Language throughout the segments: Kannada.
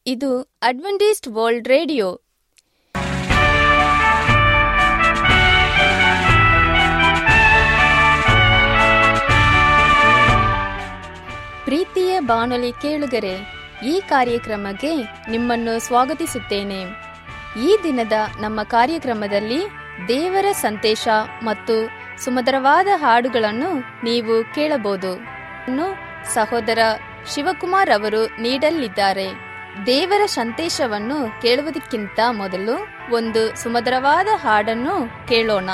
ಇದು ಅಡ್ವೆಂಟಿಸ್ಟ್ ವರ್ಲ್ಡ್ ರೇಡಿಯೋ ಪ್ರೀತಿಯ ಬಾನುಲಿ ಕೇಳುಗರೆ ಈ ಕಾರ್ಯಕ್ರಮಕ್ಕೆ ನಿಮ್ಮನ್ನು ಸ್ವಾಗತಿಸುತ್ತೇನೆ ಈ ದಿನದ ನಮ್ಮ ಕಾರ್ಯಕ್ರಮದಲ್ಲಿ ದೇವರ ಸಂದೇಶ ಮತ್ತು ಸುಮಧುರವಾದ ಹಾಡುಗಳನ್ನು ನೀವು ಕೇಳಬಹುದು ಇನ್ನು ಸಹೋದರ ಶಿವಕುಮಾರ್ ಅವರು ನೀಡಲಿದ್ದಾರೆ ದೇವರ ಸಂದೇಶವನ್ನು ಕೇಳುವುದಕ್ಕಿಂತ ಮೊದಲು ಒಂದು ಸುಮಧುರವಾದ ಹಾಡನ್ನು ಕೇಳೋಣ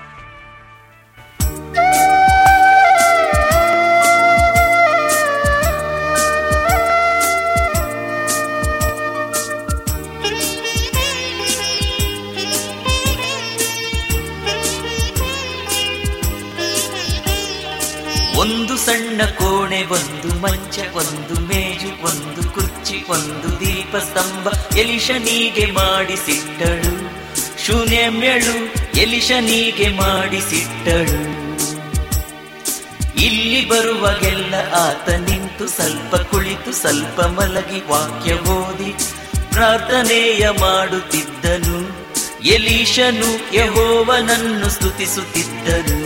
ಒಂದು ಸಣ್ಣ ಕೋಣೆ ಒಂದು ಮಂಚ ಒಂದು ಮೇಜು ಒಂದು ಕುರ್ಚಿ ಒಂದು ದೀಪ ಸ್ತಂಭ ಎಲಿಶನಿಗೆ ಮಾಡಿಸಿಟ್ಟಳು ಶೂನ್ಯಮ್ಯಳು ಎಲಿಶನಿಗೆ ಮಾಡಿಸಿಟ್ಟಳು ಇಲ್ಲಿ ಬರುವಾಗೆಲ್ಲ ಆತ ನಿಂತು ಸ್ವಲ್ಪ ಕುಳಿತು ಸ್ವಲ್ಪ ಮಲಗಿ ವಾಕ್ಯ ಓದಿ ಪ್ರಾರ್ಥನೆಯ ಮಾಡುತ್ತಿದ್ದನು ಎಲೀಶನು ಯಹೋವನನ್ನು ಸ್ತುತಿಸುತ್ತಿದ್ದನು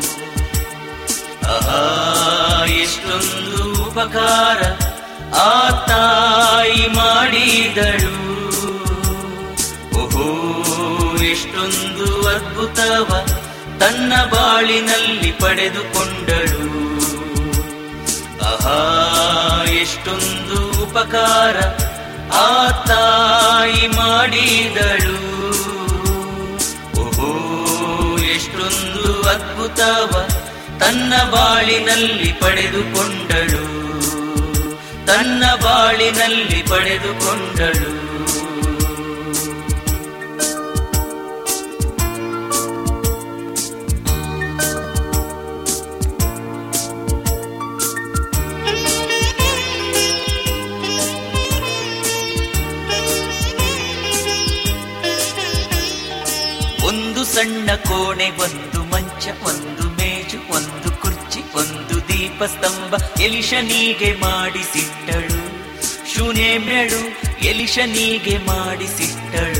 ಆಹಾ ಎಷ್ಟೊಂದು ಉಪಕಾರ ಆ ತಾಯಿ ಮಾಡಿದಳು ಓಹೋ ಎಷ್ಟೊಂದು ಅದ್ಭುತವ ತನ್ನ ಬಾಳಿನಲ್ಲಿ ಪಡೆದುಕೊಂಡಳು ಆಹಾ ಎಷ್ಟೊಂದು ಉಪಕಾರ ಆ ತಾಯಿ ಮಾಡಿದಳು ಓಹೋ ಎಷ್ಟೊಂದು ಅದ್ಭುತವ ತನ್ನ ಬಾಳಿನಲ್ಲಿ ಪಡೆದುಕೊಂಡಳು ತನ್ನ ಬಾಳಿನಲ್ಲಿ ಪಡೆದುಕೊಂಡಳು ಒಂದು ಸಣ್ಣ ಕೋಣೆ ಒಂದು ಮಂಚ ಒಂದು ಮೇಜು ಒಂದು ಕುರ್ಚಿ ಒಂದು ದೀಪ ಸ್ತಂಭ ಎಲಿಶನಿಗೆ ಮಾಡಿಸಿಟ್ಟಳು ಶೂನ್ಯಮ್ಯಳು ಎಲಿಶನಿಗೆ ಮಾಡಿಸಿಟ್ಟಳು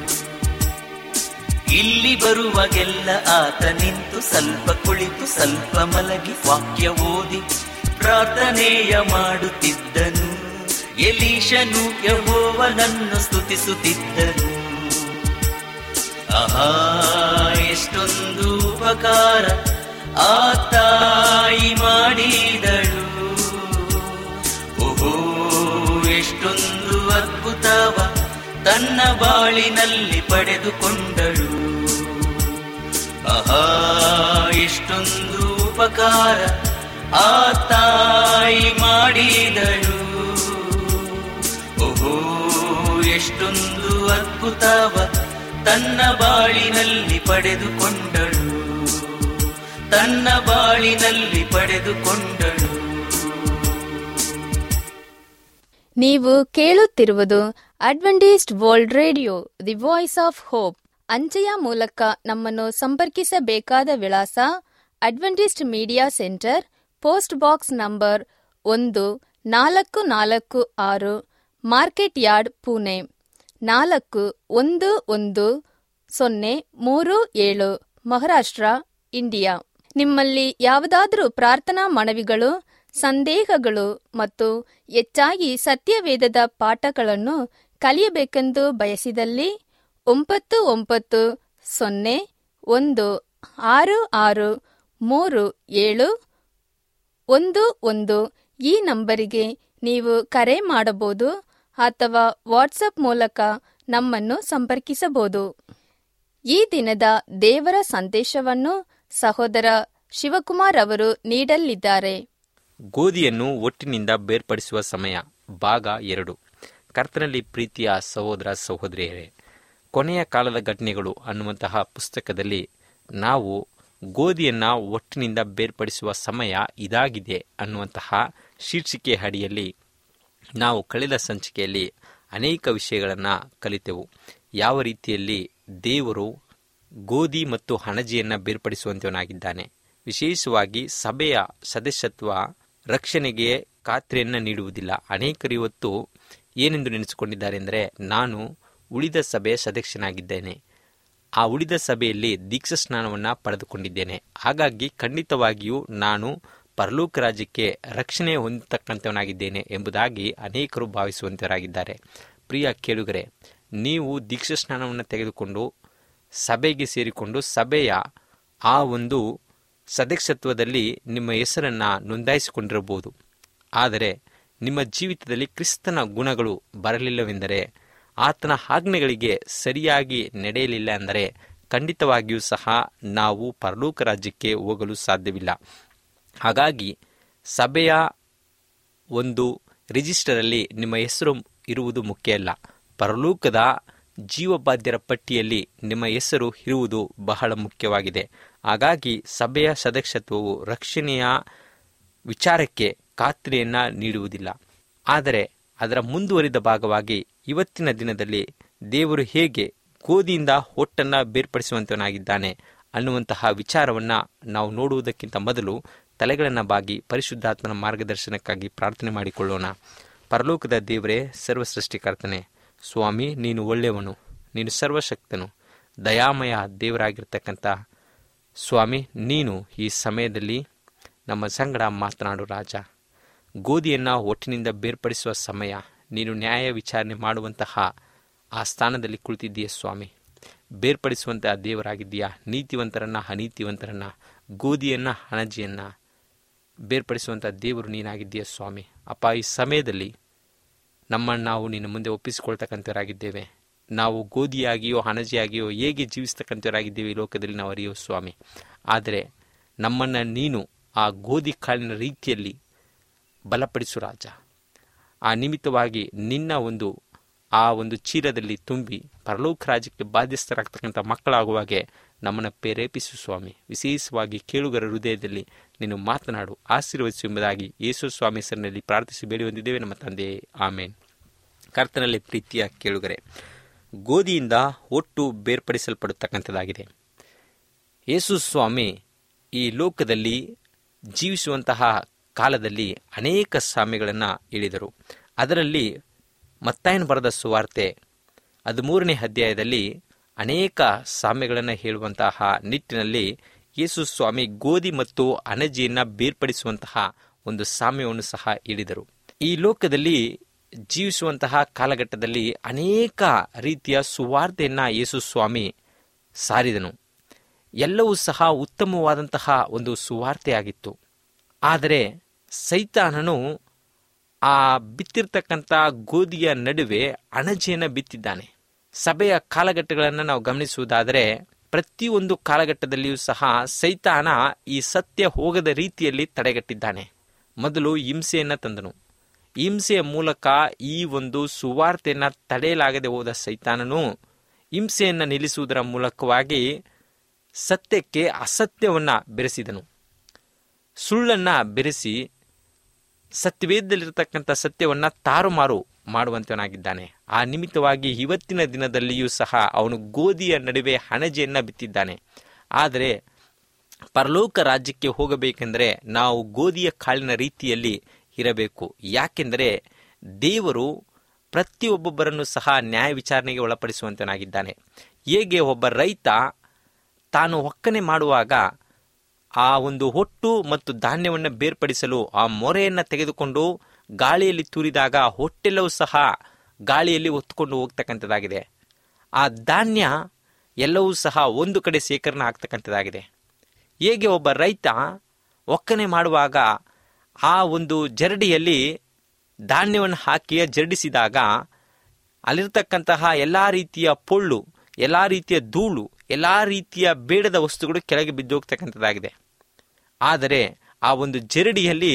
ಇಲ್ಲಿ ಬರುವಾಗೆಲ್ಲ ಆತ ನಿಂತು ಸ್ವಲ್ಪ ಕುಳಿತು ಸ್ವಲ್ಪ ಮಲಗಿ ವಾಕ್ಯ ಓದಿ ಪ್ರಾರ್ಥನೆಯ ಮಾಡುತ್ತಿದ್ದನು ಎಲೀಶನು ಯಹೋವನನ್ನು ಸ್ತುತಿಸುತ್ತಿದ್ದನು ಆಹಾ ಎಷ್ಟೊಂದು ಉಪಕಾರ ಆ ತಾಯಿ ಮಾಡಿದಳು ಓಹೋ ಎಷ್ಟೊಂದು ಅದ್ಭುತವ ತನ್ನ ಬಾಳಿನಲ್ಲಿ ಪಡೆದುಕೊಂಡಳು ಆಹಾ ಎಷ್ಟೊಂದು ಉಪಕಾರ ಆ ತಾಯಿ ಮಾಡಿದಳು ಓಹೋ ಎಷ್ಟೊಂದು ಅದ್ಭುತವ ತನ್ನ ಬಾಳಿನಲ್ಲಿ ಪಡೆದುಕೊಂಡಳು ತನ್ನ ಬಾಳಿನಲ್ಲಿ ಪಡೆದುಕೊಂಡಳು ನೀವು ಕೇಳುತ್ತಿರುವುದು Adventist world radio the voice of hope ಅಂಚೆಯ ಮೂಲಕ ನಮ್ಮನ್ನು ಸಂಪರ್ಕಿಸಬೇಕಾದ ವಿಳಾಸ Adventist media centre post box number ಒಂದು ನಾಲ್ಕು ನಾಲ್ಕು ಆರು ಮಾರ್ಕೆಟ್ ಯಾರ್ಡ್ ಪುಣೆ ನಾಲ್ಕು ಒಂದು ಒಂದು ಸೊನ್ನೆ ಮೂರು ಏಳು ಮಹಾರಾಷ್ಟ್ರ ಇಂಡಿಯಾ ನಿಮ್ಮಲ್ಲಿ ಯಾವುದಾದರೂ ಪ್ರಾರ್ಥನಾ ಮನವಿಗಳು ಸಂದೇಹಗಳು ಮತ್ತು ಹೆಚ್ಚಾಗಿ ಸತ್ಯವೇದದ ಪಾಠಗಳನ್ನು ಕಲಿಯಬೇಕೆಂದು ಬಯಸಿದಲ್ಲಿ ಒಂಬತ್ತು ಒಂಬತ್ತು ಸೊನ್ನೆ ಒಂದು ಆರು ಆರು ಮೂರು ಏಳು ಒಂದು ಒಂದು ಈ ನಂಬರಿಗೆ ನೀವು ಕರೆ ಮಾಡಬಹುದು ಅಥವಾ ವಾಟ್ಸಪ್ ಮೂಲಕ ನಮ್ಮನ್ನು ಸಂಪರ್ಕಿಸಬಹುದು ಈ ದಿನದ ದೇವರ ಸಂದೇಶವನ್ನು ಸಹೋದರ ಶಿವಕುಮಾರ್ ಅವರು ನೀಡಲಿದ್ದಾರೆ ಗೋಧಿಯನ್ನು ಒಟ್ಟಿನಿಂದ ಬೇರ್ಪಡಿಸುವ ಸಮಯ ಭಾಗ ಎರಡು ಕರ್ತನಲ್ಲಿ ಪ್ರೀತಿಯ ಸಹೋದರ ಸಹೋದರಿಯರೇ ಕೊನೆಯ ಕಾಲದ ಘಟನೆಗಳು ಅನ್ನುವಂತಹ ಪುಸ್ತಕದಲ್ಲಿ ನಾವು ಗೋಧಿಯನ್ನು ಒಟ್ಟಿನಿಂದ ಬೇರ್ಪಡಿಸುವ ಸಮಯ ಇದಾಗಿದೆ ಅನ್ನುವಂತಹ ಶೀರ್ಷಿಕೆ ಅಡಿಯಲ್ಲಿ ನಾವು ಕಳೆದ ಸಂಚಿಕೆಯಲ್ಲಿ ಅನೇಕ ವಿಷಯಗಳನ್ನು ಕಲಿತೆವು ಯಾವ ರೀತಿಯಲ್ಲಿ ದೇವರು ಗೋಧಿ ಮತ್ತು ಹಣಜಿಯನ್ನು ಬೇರ್ಪಡಿಸುವಂತವನಾಗಿದ್ದಾನೆ ವಿಶೇಷವಾಗಿ ಸಭೆಯ ಸದಸ್ಯತ್ವ ರಕ್ಷಣೆಗೆ ಖಾತ್ರಿಯನ್ನು ನೀಡುವುದಿಲ್ಲ ಅನೇಕರು ಇವತ್ತು ಏನೆಂದು ನೆನೆಸಿಕೊಂಡಿದ್ದಾರೆ ಅಂದರೆ ನಾನು ಉಳಿದ ಸಭೆಯ ಸದಸ್ಯನಾಗಿದ್ದೇನೆ ಆ ಉಳಿದ ಸಭೆಯಲ್ಲಿ ದೀಕ್ಷಾ ಸ್ನಾನವನ್ನು ಪಡೆದುಕೊಂಡಿದ್ದೇನೆ ಹಾಗಾಗಿ ಖಂಡಿತವಾಗಿಯೂ ನಾನು ಪರಲೋಕ ರಾಜ್ಯಕ್ಕೆ ರಕ್ಷಣೆ ಹೊಂದತಕ್ಕಂಥವನಾಗಿದ್ದೇನೆ ಎಂಬುದಾಗಿ ಅನೇಕರು ಭಾವಿಸುವಂತವರಾಗಿದ್ದಾರೆ ಪ್ರಿಯ ಕೇಳುಗರೆ ನೀವು ದೀಕ್ಷಾ ಸ್ನಾನವನ್ನು ತೆಗೆದುಕೊಂಡು ಸಭೆಗೆ ಸೇರಿಕೊಂಡು ಸಭೆಯ ಆ ಒಂದು ಸದಸ್ಯತ್ವದಲ್ಲಿ ನಿಮ್ಮ ಹೆಸರನ್ನು ನೋಂದಾಯಿಸಿಕೊಂಡಿರಬಹುದು ಆದರೆ ನಿಮ್ಮ ಜೀವಿತದಲ್ಲಿ ಕ್ರಿಸ್ತನ ಗುಣಗಳು ಬರಲಿಲ್ಲವೆಂದರೆ ಆತನ ಆಜ್ಞೆಗಳಿಗೆ ಸರಿಯಾಗಿ ನಡೆಯಲಿಲ್ಲ ಅಂದರೆ ಖಂಡಿತವಾಗಿಯೂ ಸಹ ನಾವು ಪರಲೋಕ ರಾಜ್ಯಕ್ಕೆ ಹೋಗಲು ಸಾಧ್ಯವಿಲ್ಲ ಹಾಗಾಗಿ ಸಭೆಯ ಒಂದು ರಿಜಿಸ್ಟರಲ್ಲಿ ನಿಮ್ಮ ಹೆಸರು ಇರುವುದು ಮುಖ್ಯ ಅಲ್ಲ ಪರಲೋಕದ ಜೀವಬಾಧ್ಯರ ಪಟ್ಟಿಯಲ್ಲಿ ನಿಮ್ಮ ಹೆಸರು ಇರುವುದು ಬಹಳ ಮುಖ್ಯವಾಗಿದೆ ಹಾಗಾಗಿ ಸಭೆಯ ಸದಸ್ಯತ್ವವು ರಕ್ಷಣೆಯ ವಿಚಾರಕ್ಕೆ ಖಾತ್ರಿಯನ್ನು ನೀಡುವುದಿಲ್ಲ ಆದರೆ ಅದರ ಮುಂದುವರಿದ ಭಾಗವಾಗಿ ಇವತ್ತಿನ ದಿನದಲ್ಲಿ ದೇವರು ಹೇಗೆ ಗೋಧಿಯಿಂದ ಹೊಟ್ಟನ್ನು ಬೇರ್ಪಡಿಸುವಂತವನಾಗಿದ್ದಾನೆ ಅನ್ನುವಂತಹ ವಿಚಾರವನ್ನು ನಾವು ನೋಡುವುದಕ್ಕಿಂತ ಮೊದಲು ತಲೆಗಳನ್ನು ಬಾಗಿ ಪರಿಶುದ್ಧಾತ್ಮನ ಮಾರ್ಗದರ್ಶನಕ್ಕಾಗಿ ಪ್ರಾರ್ಥನೆ ಮಾಡಿಕೊಳ್ಳೋಣ ಪರಲೋಕದ ದೇವರೇ ಸರ್ವಸೃಷ್ಟಿಕರ್ತನೆ ಸ್ವಾಮಿ ನೀನು ಒಳ್ಳೆಯವನು ನೀನು ಸರ್ವಶಕ್ತನು ದಯಾಮಯ ದೇವರಾಗಿರ್ತಕ್ಕಂಥ ಸ್ವಾಮಿ ನೀನು ಈ ಸಮಯದಲ್ಲಿ ನಮ್ಮ ಸಂಗಡ ಮಾತನಾಡು ರಾಜ ಗೋಧಿಯನ್ನು ಒಟ್ಟಿನಿಂದ ಬೇರ್ಪಡಿಸುವ ಸಮಯ ನೀನು ನ್ಯಾಯ ವಿಚಾರಣೆ ಮಾಡುವಂತಹ ಆ ಸ್ಥಾನದಲ್ಲಿ ಕುಳಿತಿದ್ದೀಯ ಸ್ವಾಮಿ ಬೇರ್ಪಡಿಸುವಂತಹ ದೇವರಾಗಿದ್ದೀಯಾ ನೀತಿವಂತರನ್ನ ಅನೀತಿವಂತರನ್ನ ಗೋಧಿಯನ್ನ ಹಣಜಿಯನ್ನ ಬೇರ್ಪಡಿಸುವಂಥ ದೇವರು ನೀನಾಗಿದ್ದೀಯ ಸ್ವಾಮಿ ಅಪ್ಪ ಈ ಸಮಯದಲ್ಲಿ ನಮ್ಮನ್ನು ನಾವು ನಿನ್ನ ಮುಂದೆ ಒಪ್ಪಿಸಿಕೊಳ್ತಕ್ಕಂಥವರಾಗಿದ್ದೇವೆ ನಾವು ಗೋಧಿಯಾಗಿಯೋ ಹಣಜಿಯಾಗಿಯೋ ಹೇಗೆ ಜೀವಿಸ್ತಕ್ಕಂಥವರಾಗಿದ್ದೇವೆ ಈ ಲೋಕದಲ್ಲಿ ನಾವು ಅರಿಯೋ ಸ್ವಾಮಿ ಆದರೆ ನಮ್ಮನ್ನು ನೀನು ಆ ಗೋಧಿ ಕಾಳಿನ ರೀತಿಯಲ್ಲಿ ಬಲಪಡಿಸು ರಾಜ ಆ ನಿಮಿತ್ತವಾಗಿ ನಿನ್ನ ಒಂದು ಆ ಒಂದು ಚೀಲದಲ್ಲಿ ತುಂಬಿ ಪರಲೋಕ ರಾಜ್ಯಕ್ಕೆ ಬಾಧ್ಯಸ್ಥರಾಗ್ತಕ್ಕಂಥ ಮಕ್ಕಳಾಗುವಾಗೆ ನಮ್ಮನ್ನು ಪ್ರೇರೇಪಿಸು ಸ್ವಾಮಿ ವಿಶೇಷವಾಗಿ ಕೇಳುಗರ ಹೃದಯದಲ್ಲಿ ನೀನು ಮಾತನಾಡು ಆಶೀರ್ವದಿಸು ಎಂಬುದಾಗಿ ಯೇಸು ಸ್ವಾಮಿ ಹೆಸರಿನಲ್ಲಿ ಪ್ರಾರ್ಥಿಸಿ ಬೇಡಿ ಹೊಂದಿದ್ದೇವೆ ನಮ್ಮ ತಂದೆ ಆಮೇನ್ ಕರ್ತನಲ್ಲಿ ಪ್ರೀತಿಯ ಕೇಳುಗರೆ ಗೋಧಿಯಿಂದ ಒಟ್ಟು ಬೇರ್ಪಡಿಸಲ್ಪಡತಕ್ಕಂಥದ್ದಾಗಿದೆ ಯೇಸು ಸ್ವಾಮಿ ಈ ಲೋಕದಲ್ಲಿ ಜೀವಿಸುವಂತಹ ಕಾಲದಲ್ಲಿ ಅನೇಕ ಸಾಮ್ಯಗಳನ್ನು ಹೇಳಿದರು ಅದರಲ್ಲಿ ಮತ್ತಾಯನ ಬರೆದ ಸುವಾರ್ತೆ ಹದಿಮೂರನೇ ಅಧ್ಯಾಯದಲ್ಲಿ ಅನೇಕ ಸಾಮ್ಯಗಳನ್ನು ಹೇಳುವಂತಹ ನಿಟ್ಟಿನಲ್ಲಿ ಯೇಸು ಸ್ವಾಮಿ ಗೋಧಿ ಮತ್ತು ಅಣಜಿಯನ್ನು ಬೇರ್ಪಡಿಸುವಂತಹ ಒಂದು ಸಾಮ್ಯವನ್ನು ಸಹ ಹೇಳಿದರು ಈ ಲೋಕದಲ್ಲಿ ಜೀವಿಸುವಂತಹ ಕಾಲಘಟ್ಟದಲ್ಲಿ ಅನೇಕ ರೀತಿಯ ಸುವಾರ್ತೆಯನ್ನ ಯೇಸು ಸ್ವಾಮಿ ಸಾರಿದನು ಎಲ್ಲವೂ ಸಹ ಉತ್ತಮವಾದಂತಹ ಒಂದು ಸುವಾರ್ತೆಯಾಗಿತ್ತು ಆದರೆ ಸೈತಾನನು ಆ ಬಿತ್ತಿರ್ತಕ್ಕಂಥ ಗೋಧಿಯ ನಡುವೆ ಅಣಜೆಯನ್ನು ಬಿತ್ತಿದ್ದಾನೆ ಸಭೆಯ ಕಾಲಘಟ್ಟಗಳನ್ನು ನಾವು ಗಮನಿಸುವುದಾದರೆ ಪ್ರತಿಯೊಂದು ಕಾಲಘಟ್ಟದಲ್ಲಿಯೂ ಸಹ ಸೈತಾನ ಈ ಸತ್ಯ ಹೋಗದ ರೀತಿಯಲ್ಲಿ ತಡೆಗಟ್ಟಿದ್ದಾನೆ ಮೊದಲು ಹಿಂಸೆಯನ್ನು ತಂದನು ಹಿಂಸೆಯ ಮೂಲಕ ಈ ಒಂದು ಸುವಾರ್ತೆಯನ್ನು ತಡೆಯಲಾಗದೆ ಹೋದ ಸೈತಾನನು ಹಿಂಸೆಯನ್ನು ನಿಲ್ಲಿಸುವುದರ ಮೂಲಕವಾಗಿ ಸತ್ಯಕ್ಕೆ ಅಸತ್ಯವನ್ನ ಬೆರೆಸಿದನು ಸುಳ್ಳನ್ನ ಬೆರೆಸಿ ಸತ್ಯವೇದದಲ್ಲಿರತಕ್ಕಂಥ ಸತ್ಯವನ್ನ ತಾರುಮಾರು ಮಾಡುವಂತವನಾಗಿದ್ದಾನೆ ಆ ನಿಮಿತ್ತವಾಗಿ ಇವತ್ತಿನ ದಿನದಲ್ಲಿಯೂ ಸಹ ಅವನು ಗೋಧಿಯ ನಡುವೆ ಹಣಜೆಯನ್ನ ಬಿತ್ತಿದ್ದಾನೆ ಆದರೆ ಪರಲೋಕ ರಾಜ್ಯಕ್ಕೆ ಹೋಗಬೇಕೆಂದರೆ ನಾವು ಗೋಧಿಯ ಕಾಳಿನ ರೀತಿಯಲ್ಲಿ ಇರಬೇಕು ಯಾಕೆಂದರೆ ದೇವರು ಪ್ರತಿಯೊಬ್ಬೊಬ್ಬರನ್ನು ಸಹ ನ್ಯಾಯ ವಿಚಾರಣೆಗೆ ಒಳಪಡಿಸುವಂತನಾಗಿದ್ದಾನೆ ಹೇಗೆ ಒಬ್ಬ ರೈತ ತಾನು ಒಕ್ಕನೆ ಮಾಡುವಾಗ ಆ ಒಂದು ಹೊಟ್ಟು ಮತ್ತು ಧಾನ್ಯವನ್ನು ಬೇರ್ಪಡಿಸಲು ಆ ಮೊರೆಯನ್ನು ತೆಗೆದುಕೊಂಡು ಗಾಳಿಯಲ್ಲಿ ತೂರಿದಾಗ ಹೊಟ್ಟೆಲ್ಲವೂ ಸಹ ಗಾಳಿಯಲ್ಲಿ ಹೊತ್ತುಕೊಂಡು ಹೋಗ್ತಕ್ಕಂಥದ್ದಾಗಿದೆ ಆ ಧಾನ್ಯ ಎಲ್ಲವೂ ಸಹ ಒಂದು ಕಡೆ ಶೇಖರಣೆ ಆಗ್ತಕ್ಕಂಥದ್ದಾಗಿದೆ ಹೇಗೆ ಒಬ್ಬ ರೈತ ಒಕ್ಕನೆ ಮಾಡುವಾಗ ಆ ಒಂದು ಜರಡಿಯಲ್ಲಿ ಧಾನ್ಯವನ್ನು ಹಾಕಿ ಜರಡಿಸಿದಾಗ ಅಲ್ಲಿರ್ತಕ್ಕಂತಹ ಎಲ್ಲ ರೀತಿಯ ಪೊಳ್ಳು ಎಲ್ಲ ರೀತಿಯ ಧೂಳು ಎಲ್ಲ ರೀತಿಯ ಬೇಡದ ವಸ್ತುಗಳು ಕೆಳಗೆ ಬಿದ್ದು ಹೋಗ್ತಕ್ಕಂಥದ್ದಾಗಿದೆ ಆದರೆ ಆ ಒಂದು ಜರಡಿಯಲ್ಲಿ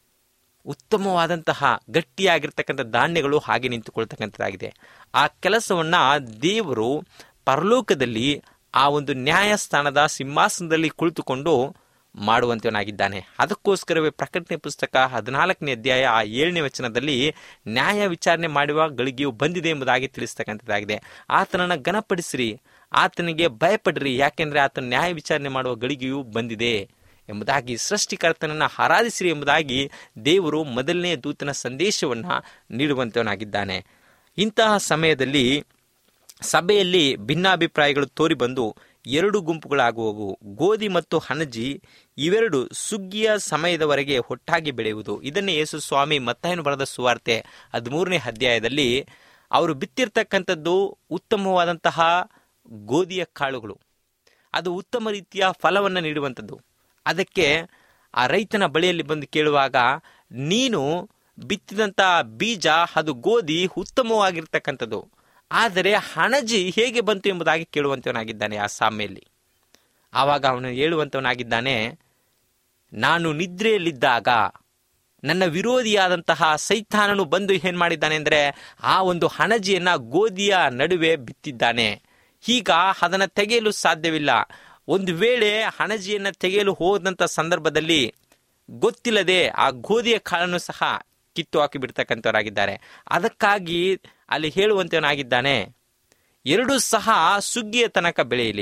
ಉತ್ತಮವಾದಂತಹ ಗಟ್ಟಿಯಾಗಿರ್ತಕ್ಕಂಥ ಧಾನ್ಯಗಳು ಹಾಗೆ ನಿಂತುಕೊಳ್ತಕ್ಕಂಥದ್ದಾಗಿದೆ ಆ ಕೆಲಸವನ್ನ ದೇವರು ಪರಲೋಕದಲ್ಲಿ ಆ ಒಂದು ನ್ಯಾಯಸ್ಥಾನದ ಸಿಂಹಾಸನದಲ್ಲಿ ಕುಳಿತುಕೊಂಡು ಮಾಡುವಂತವನಾಗಿದ್ದಾನೆ ಅದಕ್ಕೋಸ್ಕರವೇ ಪ್ರಕಟಣೆ ಪುಸ್ತಕ ಹದಿನಾಲ್ಕನೇ ಅಧ್ಯಾಯ ಆ ಏಳನೇ ವಚನದಲ್ಲಿ ನ್ಯಾಯ ವಿಚಾರಣೆ ಮಾಡುವ ಗಳಿಗೆಯು ಬಂದಿದೆ ಎಂಬುದಾಗಿ ತಿಳಿಸ್ತಕ್ಕಂಥದ್ದಾಗಿದೆ ಆತನನ್ನು ಘನಪಡಿಸಿರಿ ಆತನಿಗೆ ಭಯಪಡ್ರಿ ಯಾಕೆಂದ್ರೆ ಆತನ ನ್ಯಾಯ ವಿಚಾರಣೆ ಮಾಡುವ ಗಳಿಗೆಯು ಬಂದಿದೆ ಎಂಬುದಾಗಿ ಸೃಷ್ಟಿಕರ್ತನನ್ನು ಆರಾಧಿಸಿರಿ ಎಂಬುದಾಗಿ ದೇವರು ಮೊದಲನೇ ದೂತನ ಸಂದೇಶವನ್ನು ನೀಡುವಂತವನಾಗಿದ್ದಾನೆ ಇಂತಹ ಸಮಯದಲ್ಲಿ ಸಭೆಯಲ್ಲಿ ಭಿನ್ನಾಭಿಪ್ರಾಯಗಳು ತೋರಿಬಂದು ಎರಡು ಗುಂಪುಗಳಾಗುವವು ಗೋಧಿ ಮತ್ತು ಹಣಜಿ ಇವೆರಡು ಸುಗ್ಗಿಯ ಸಮಯದವರೆಗೆ ಒಟ್ಟಾಗಿ ಬೆಳೆಯುವುದು ಇದನ್ನೇ ಯೇಸು ಸ್ವಾಮಿ ಮತ್ತಾಯನು ಬರೆದ ಸುವಾರ್ತೆ ಹದಿಮೂರನೇ ಅಧ್ಯಾಯದಲ್ಲಿ ಅವರು ಬಿತ್ತಿರ್ತಕ್ಕಂಥದ್ದು ಉತ್ತಮವಾದಂತಹ ಗೋಧಿಯ ಕಾಳುಗಳು ಅದು ಉತ್ತಮ ರೀತಿಯ ಫಲವನ್ನು ನೀಡುವಂಥದ್ದು ಅದಕ್ಕೆ ಆ ರೈತನ ಬಳಿಯಲ್ಲಿ ಬಂದು ಕೇಳುವಾಗ ನೀನು ಬಿತ್ತಿದಂಥ ಬೀಜ ಅದು ಗೋಧಿ ಉತ್ತಮವಾಗಿರ್ತಕ್ಕಂಥದ್ದು ಆದರೆ ಹಣಜಿ ಹೇಗೆ ಬಂತು ಎಂಬುದಾಗಿ ಕೇಳುವಂತವನಾಗಿದ್ದಾನೆ ಆ ಸಾಮೆಯಲ್ಲಿ ಆವಾಗ ಅವನು ಹೇಳುವಂತವನಾಗಿದ್ದಾನೆ ನಾನು ನಿದ್ರೆಯಲ್ಲಿದ್ದಾಗ ನನ್ನ ವಿರೋಧಿಯಾದಂತಹ ಸೈತಾನನು ಬಂದು ಏನ್ ಮಾಡಿದ್ದಾನೆ ಅಂದರೆ ಆ ಒಂದು ಹಣಜಿಯನ್ನ ಗೋಧಿಯ ನಡುವೆ ಬಿತ್ತಿದ್ದಾನೆ ಈಗ ಅದನ್ನು ತೆಗೆಯಲು ಸಾಧ್ಯವಿಲ್ಲ ಒಂದು ವೇಳೆ ಹಣಜಿಯನ್ನು ತೆಗೆಯಲು ಹೋದಂಥ ಸಂದರ್ಭದಲ್ಲಿ ಗೊತ್ತಿಲ್ಲದೆ ಆ ಗೋಧಿಯ ಕಾಳನ್ನು ಸಹ ಕಿತ್ತು ಹಾಕಿ ಬಿಡ್ತಕ್ಕಂಥವರಾಗಿದ್ದಾರೆ ಅದಕ್ಕಾಗಿ ಅಲ್ಲಿ ಹೇಳುವಂತವನಾಗಿದ್ದಾನೆ ಎರಡೂ ಸಹ ಸುಗ್ಗಿಯ ತನಕ ಬೆಳೆಯಲಿ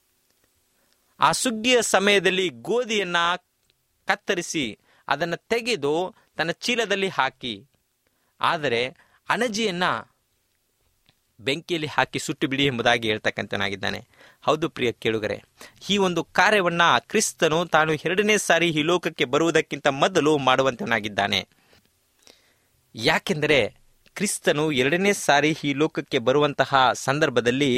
ಆ ಸುಗ್ಗಿಯ ಸಮಯದಲ್ಲಿ ಗೋಧಿಯನ್ನ ಕತ್ತರಿಸಿ ಅದನ್ನು ತೆಗೆದು ತನ್ನ ಚೀಲದಲ್ಲಿ ಹಾಕಿ ಆದರೆ ಅಣಜಿಯನ್ನ ಬೆಂಕಿಯಲ್ಲಿ ಹಾಕಿ ಸುಟ್ಟು ಬಿಡಿ ಎಂಬುದಾಗಿ ಹೇಳ್ತಕ್ಕಂಥನಾಗಿದ್ದಾನೆ ಹೌದು ಪ್ರಿಯ ಕೇಳುಗರೆ ಈ ಒಂದು ಕಾರ್ಯವನ್ನ ಕ್ರಿಸ್ತನು ತಾನು ಎರಡನೇ ಸಾರಿ ಈ ಲೋಕಕ್ಕೆ ಬರುವುದಕ್ಕಿಂತ ಮೊದಲು ಮಾಡುವಂತನಾಗಿದ್ದಾನೆ ಯಾಕೆಂದರೆ ಕ್ರಿಸ್ತನು ಎರಡನೇ ಸಾರಿ ಈ ಲೋಕಕ್ಕೆ ಬರುವಂತಹ ಸಂದರ್ಭದಲ್ಲಿ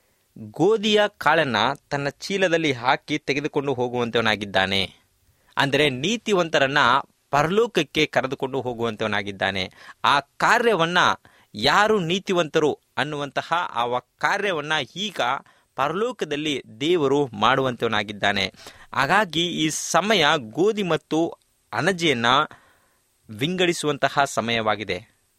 ಗೋಧಿಯ ಕಾಳನ್ನ ತನ್ನ ಚೀಲದಲ್ಲಿ ಹಾಕಿ ತೆಗೆದುಕೊಂಡು ಹೋಗುವಂತವನಾಗಿದ್ದಾನೆ ಅಂದರೆ ನೀತಿವಂತರನ್ನ ಪರಲೋಕಕ್ಕೆ ಕರೆದುಕೊಂಡು ಹೋಗುವಂತವನಾಗಿದ್ದಾನೆ ಆ ಕಾರ್ಯವನ್ನ ಯಾರು ನೀತಿವಂತರು ಅನ್ನುವಂತಹ ಆ ಕಾರ್ಯವನ್ನ ಈಗ ಪರಲೋಕದಲ್ಲಿ ದೇವರು ಮಾಡುವಂತವನಾಗಿದ್ದಾನೆ ಹಾಗಾಗಿ ಈ ಸಮಯ ಗೋಧಿ ಮತ್ತು ಅನಜೆಯನ್ನ ವಿಂಗಡಿಸುವಂತಹ ಸಮಯವಾಗಿದೆ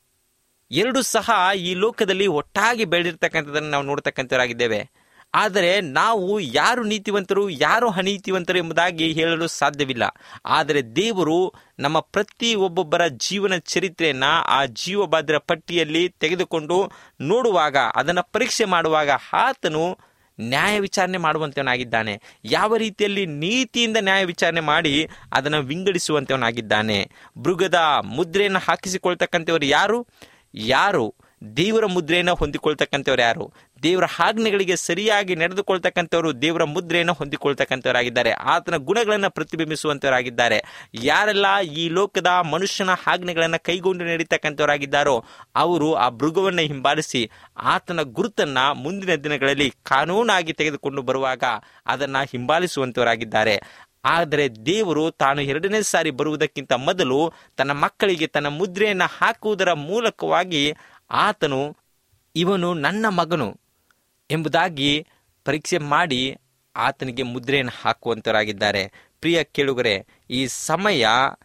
ಎರಡು ಸಹ ಈ ಲೋಕದಲ್ಲಿ ಒಟ್ಟಾಗಿ ಬೆಳೆದಿರ್ತಕ್ಕಂಥದ್ದನ್ನು ನಾವು ನೋಡ್ತಕ್ಕಂಥವರಾಗಿದ್ದೇವೆ ಆದರೆ ನಾವು ಯಾರು ನೀತಿವಂತರು ಯಾರು ಅನೀತಿವಂತರು ಎಂಬುದಾಗಿ ಹೇಳಲು ಸಾಧ್ಯವಿಲ್ಲ ಆದರೆ ದೇವರು ನಮ್ಮ ಪ್ರತಿ ಒಬ್ಬೊಬ್ಬರ ಜೀವನ ಚರಿತ್ರೆಯನ್ನ ಆ ಜೀವಭದ್ರ ಪಟ್ಟಿಯಲ್ಲಿ ತೆಗೆದುಕೊಂಡು ನೋಡುವಾಗ ಅದನ್ನು ಪರೀಕ್ಷೆ ಮಾಡುವಾಗ ಆತನು ನ್ಯಾಯ ವಿಚಾರಣೆ ಮಾಡುವಂತವನಾಗಿದ್ದಾನೆ ಯಾವ ರೀತಿಯಲ್ಲಿ ನೀತಿಯಿಂದ ನ್ಯಾಯ ವಿಚಾರಣೆ ಮಾಡಿ ಅದನ್ನು ವಿಂಗಡಿಸುವಂತವನಾಗಿದ್ದಾನೆ ಮೃಗದ ಮುದ್ರೆಯನ್ನು ಹಾಕಿಸಿಕೊಳ್ತಕ್ಕಂಥವ್ರು ಯಾರು ಯಾರು ದೇವರ ಮುದ್ರೆಯನ್ನು ಹೊಂದಿಕೊಳ್ತಕ್ಕಂಥವ್ರು ಯಾರು ದೇವರ ಆಜ್ಞೆಗಳಿಗೆ ಸರಿಯಾಗಿ ನಡೆದುಕೊಳ್ತಕ್ಕಂಥವ್ರು ದೇವರ ಮುದ್ರೆಯನ್ನು ಹೊಂದಿಕೊಳ್ತಕ್ಕಂಥವರಾಗಿದ್ದಾರೆ ಆತನ ಗುಣಗಳನ್ನು ಪ್ರತಿಬಿಂಬಿಸುವಂತವರಾಗಿದ್ದಾರೆ ಯಾರೆಲ್ಲ ಈ ಲೋಕದ ಮನುಷ್ಯನ ಆಜ್ಞೆಗಳನ್ನು ಕೈಗೊಂಡು ನಡೀತಕ್ಕಂಥವರಾಗಿದ್ದಾರೋ ಅವರು ಆ ಮೃಗವನ್ನು ಹಿಂಬಾಲಿಸಿ ಆತನ ಗುರುತನ್ನ ಮುಂದಿನ ದಿನಗಳಲ್ಲಿ ಕಾನೂನಾಗಿ ತೆಗೆದುಕೊಂಡು ಬರುವಾಗ ಅದನ್ನ ಹಿಂಬಾಲಿಸುವಂತವರಾಗಿದ್ದಾರೆ ಆದರೆ ದೇವರು ತಾನು ಎರಡನೇ ಸಾರಿ ಬರುವುದಕ್ಕಿಂತ ಮೊದಲು ತನ್ನ ಮಕ್ಕಳಿಗೆ ತನ್ನ ಮುದ್ರೆಯನ್ನು ಹಾಕುವುದರ ಮೂಲಕವಾಗಿ ಆತನು ಇವನು ನನ್ನ ಮಗನು ಎಂಬುದಾಗಿ ಪರೀಕ್ಷೆ ಮಾಡಿ ಆತನಿಗೆ ಮುದ್ರೆಯನ್ನು ಹಾಕುವಂತರಾಗಿದ್ದಾರೆ ಪ್ರಿಯ ಕೇಳುಗರೆ ಈ ಸಮಯ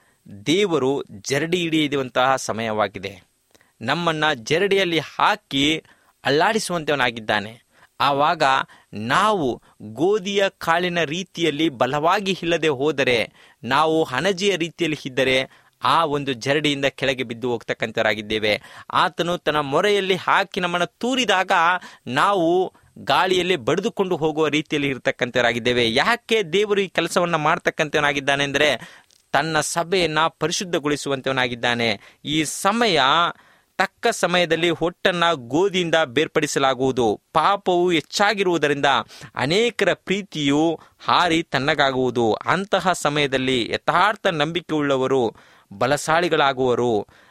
ದೇವರು ಜರಡಿ ಹಿಡಿಯುವಂತಹ ಸಮಯವಾಗಿದೆ ನಮ್ಮನ್ನ ಜರಡಿಯಲ್ಲಿ ಹಾಕಿ ಅಲ್ಲಾಡಿಸುವಂತವನಾಗಿದ್ದಾನೆ ಆವಾಗ ನಾವು ಗೋಧಿಯ ಕಾಳಿನ ರೀತಿಯಲ್ಲಿ ಬಲವಾಗಿ ಇಲ್ಲದೆ ಹೋದರೆ ನಾವು ಹಣಜಿಯ ರೀತಿಯಲ್ಲಿ ಇದ್ದರೆ ಆ ಒಂದು ಜರಡಿಯಿಂದ ಕೆಳಗೆ ಬಿದ್ದು ಹೋಗ್ತಕ್ಕಂಥವರಾಗಿದ್ದೇವೆ ಆತನು ತನ್ನ ಮೊರೆಯಲ್ಲಿ ಹಾಕಿ ನಮ್ಮನ್ನು ತೂರಿದಾಗ ನಾವು ಗಾಳಿಯಲ್ಲಿ ಬಡಿದುಕೊಂಡು ಹೋಗುವ ರೀತಿಯಲ್ಲಿ ಇರತಕ್ಕಂಥವರಾಗಿದ್ದೇವೆ ಯಾಕೆ ದೇವರು ಈ ಕೆಲಸವನ್ನ ಮಾಡ್ತಕ್ಕಂಥವನಾಗಿದ್ದಾನೆ ಅಂದರೆ ತನ್ನ ಸಭೆಯನ್ನ ಪರಿಶುದ್ಧಗೊಳಿಸುವಂತವನಾಗಿದ್ದಾನೆ ಈ ಸಮಯ ತಕ್ಕ ಸಮಯದಲ್ಲಿ ಹೊಟ್ಟನ್ನ ಗೋಧಿಯಿಂದ ಬೇರ್ಪಡಿಸಲಾಗುವುದು ಪಾಪವು ಹೆಚ್ಚಾಗಿರುವುದರಿಂದ ಅನೇಕರ ಪ್ರೀತಿಯು ಹಾರಿ ತನ್ನಗಾಗುವುದು ಅಂತಹ ಸಮಯದಲ್ಲಿ ಯಥಾರ್ಥ ನಂಬಿಕೆ ಉಳ್ಳವರು ಬಲಶಾಲಿಗಳಾಗುವರು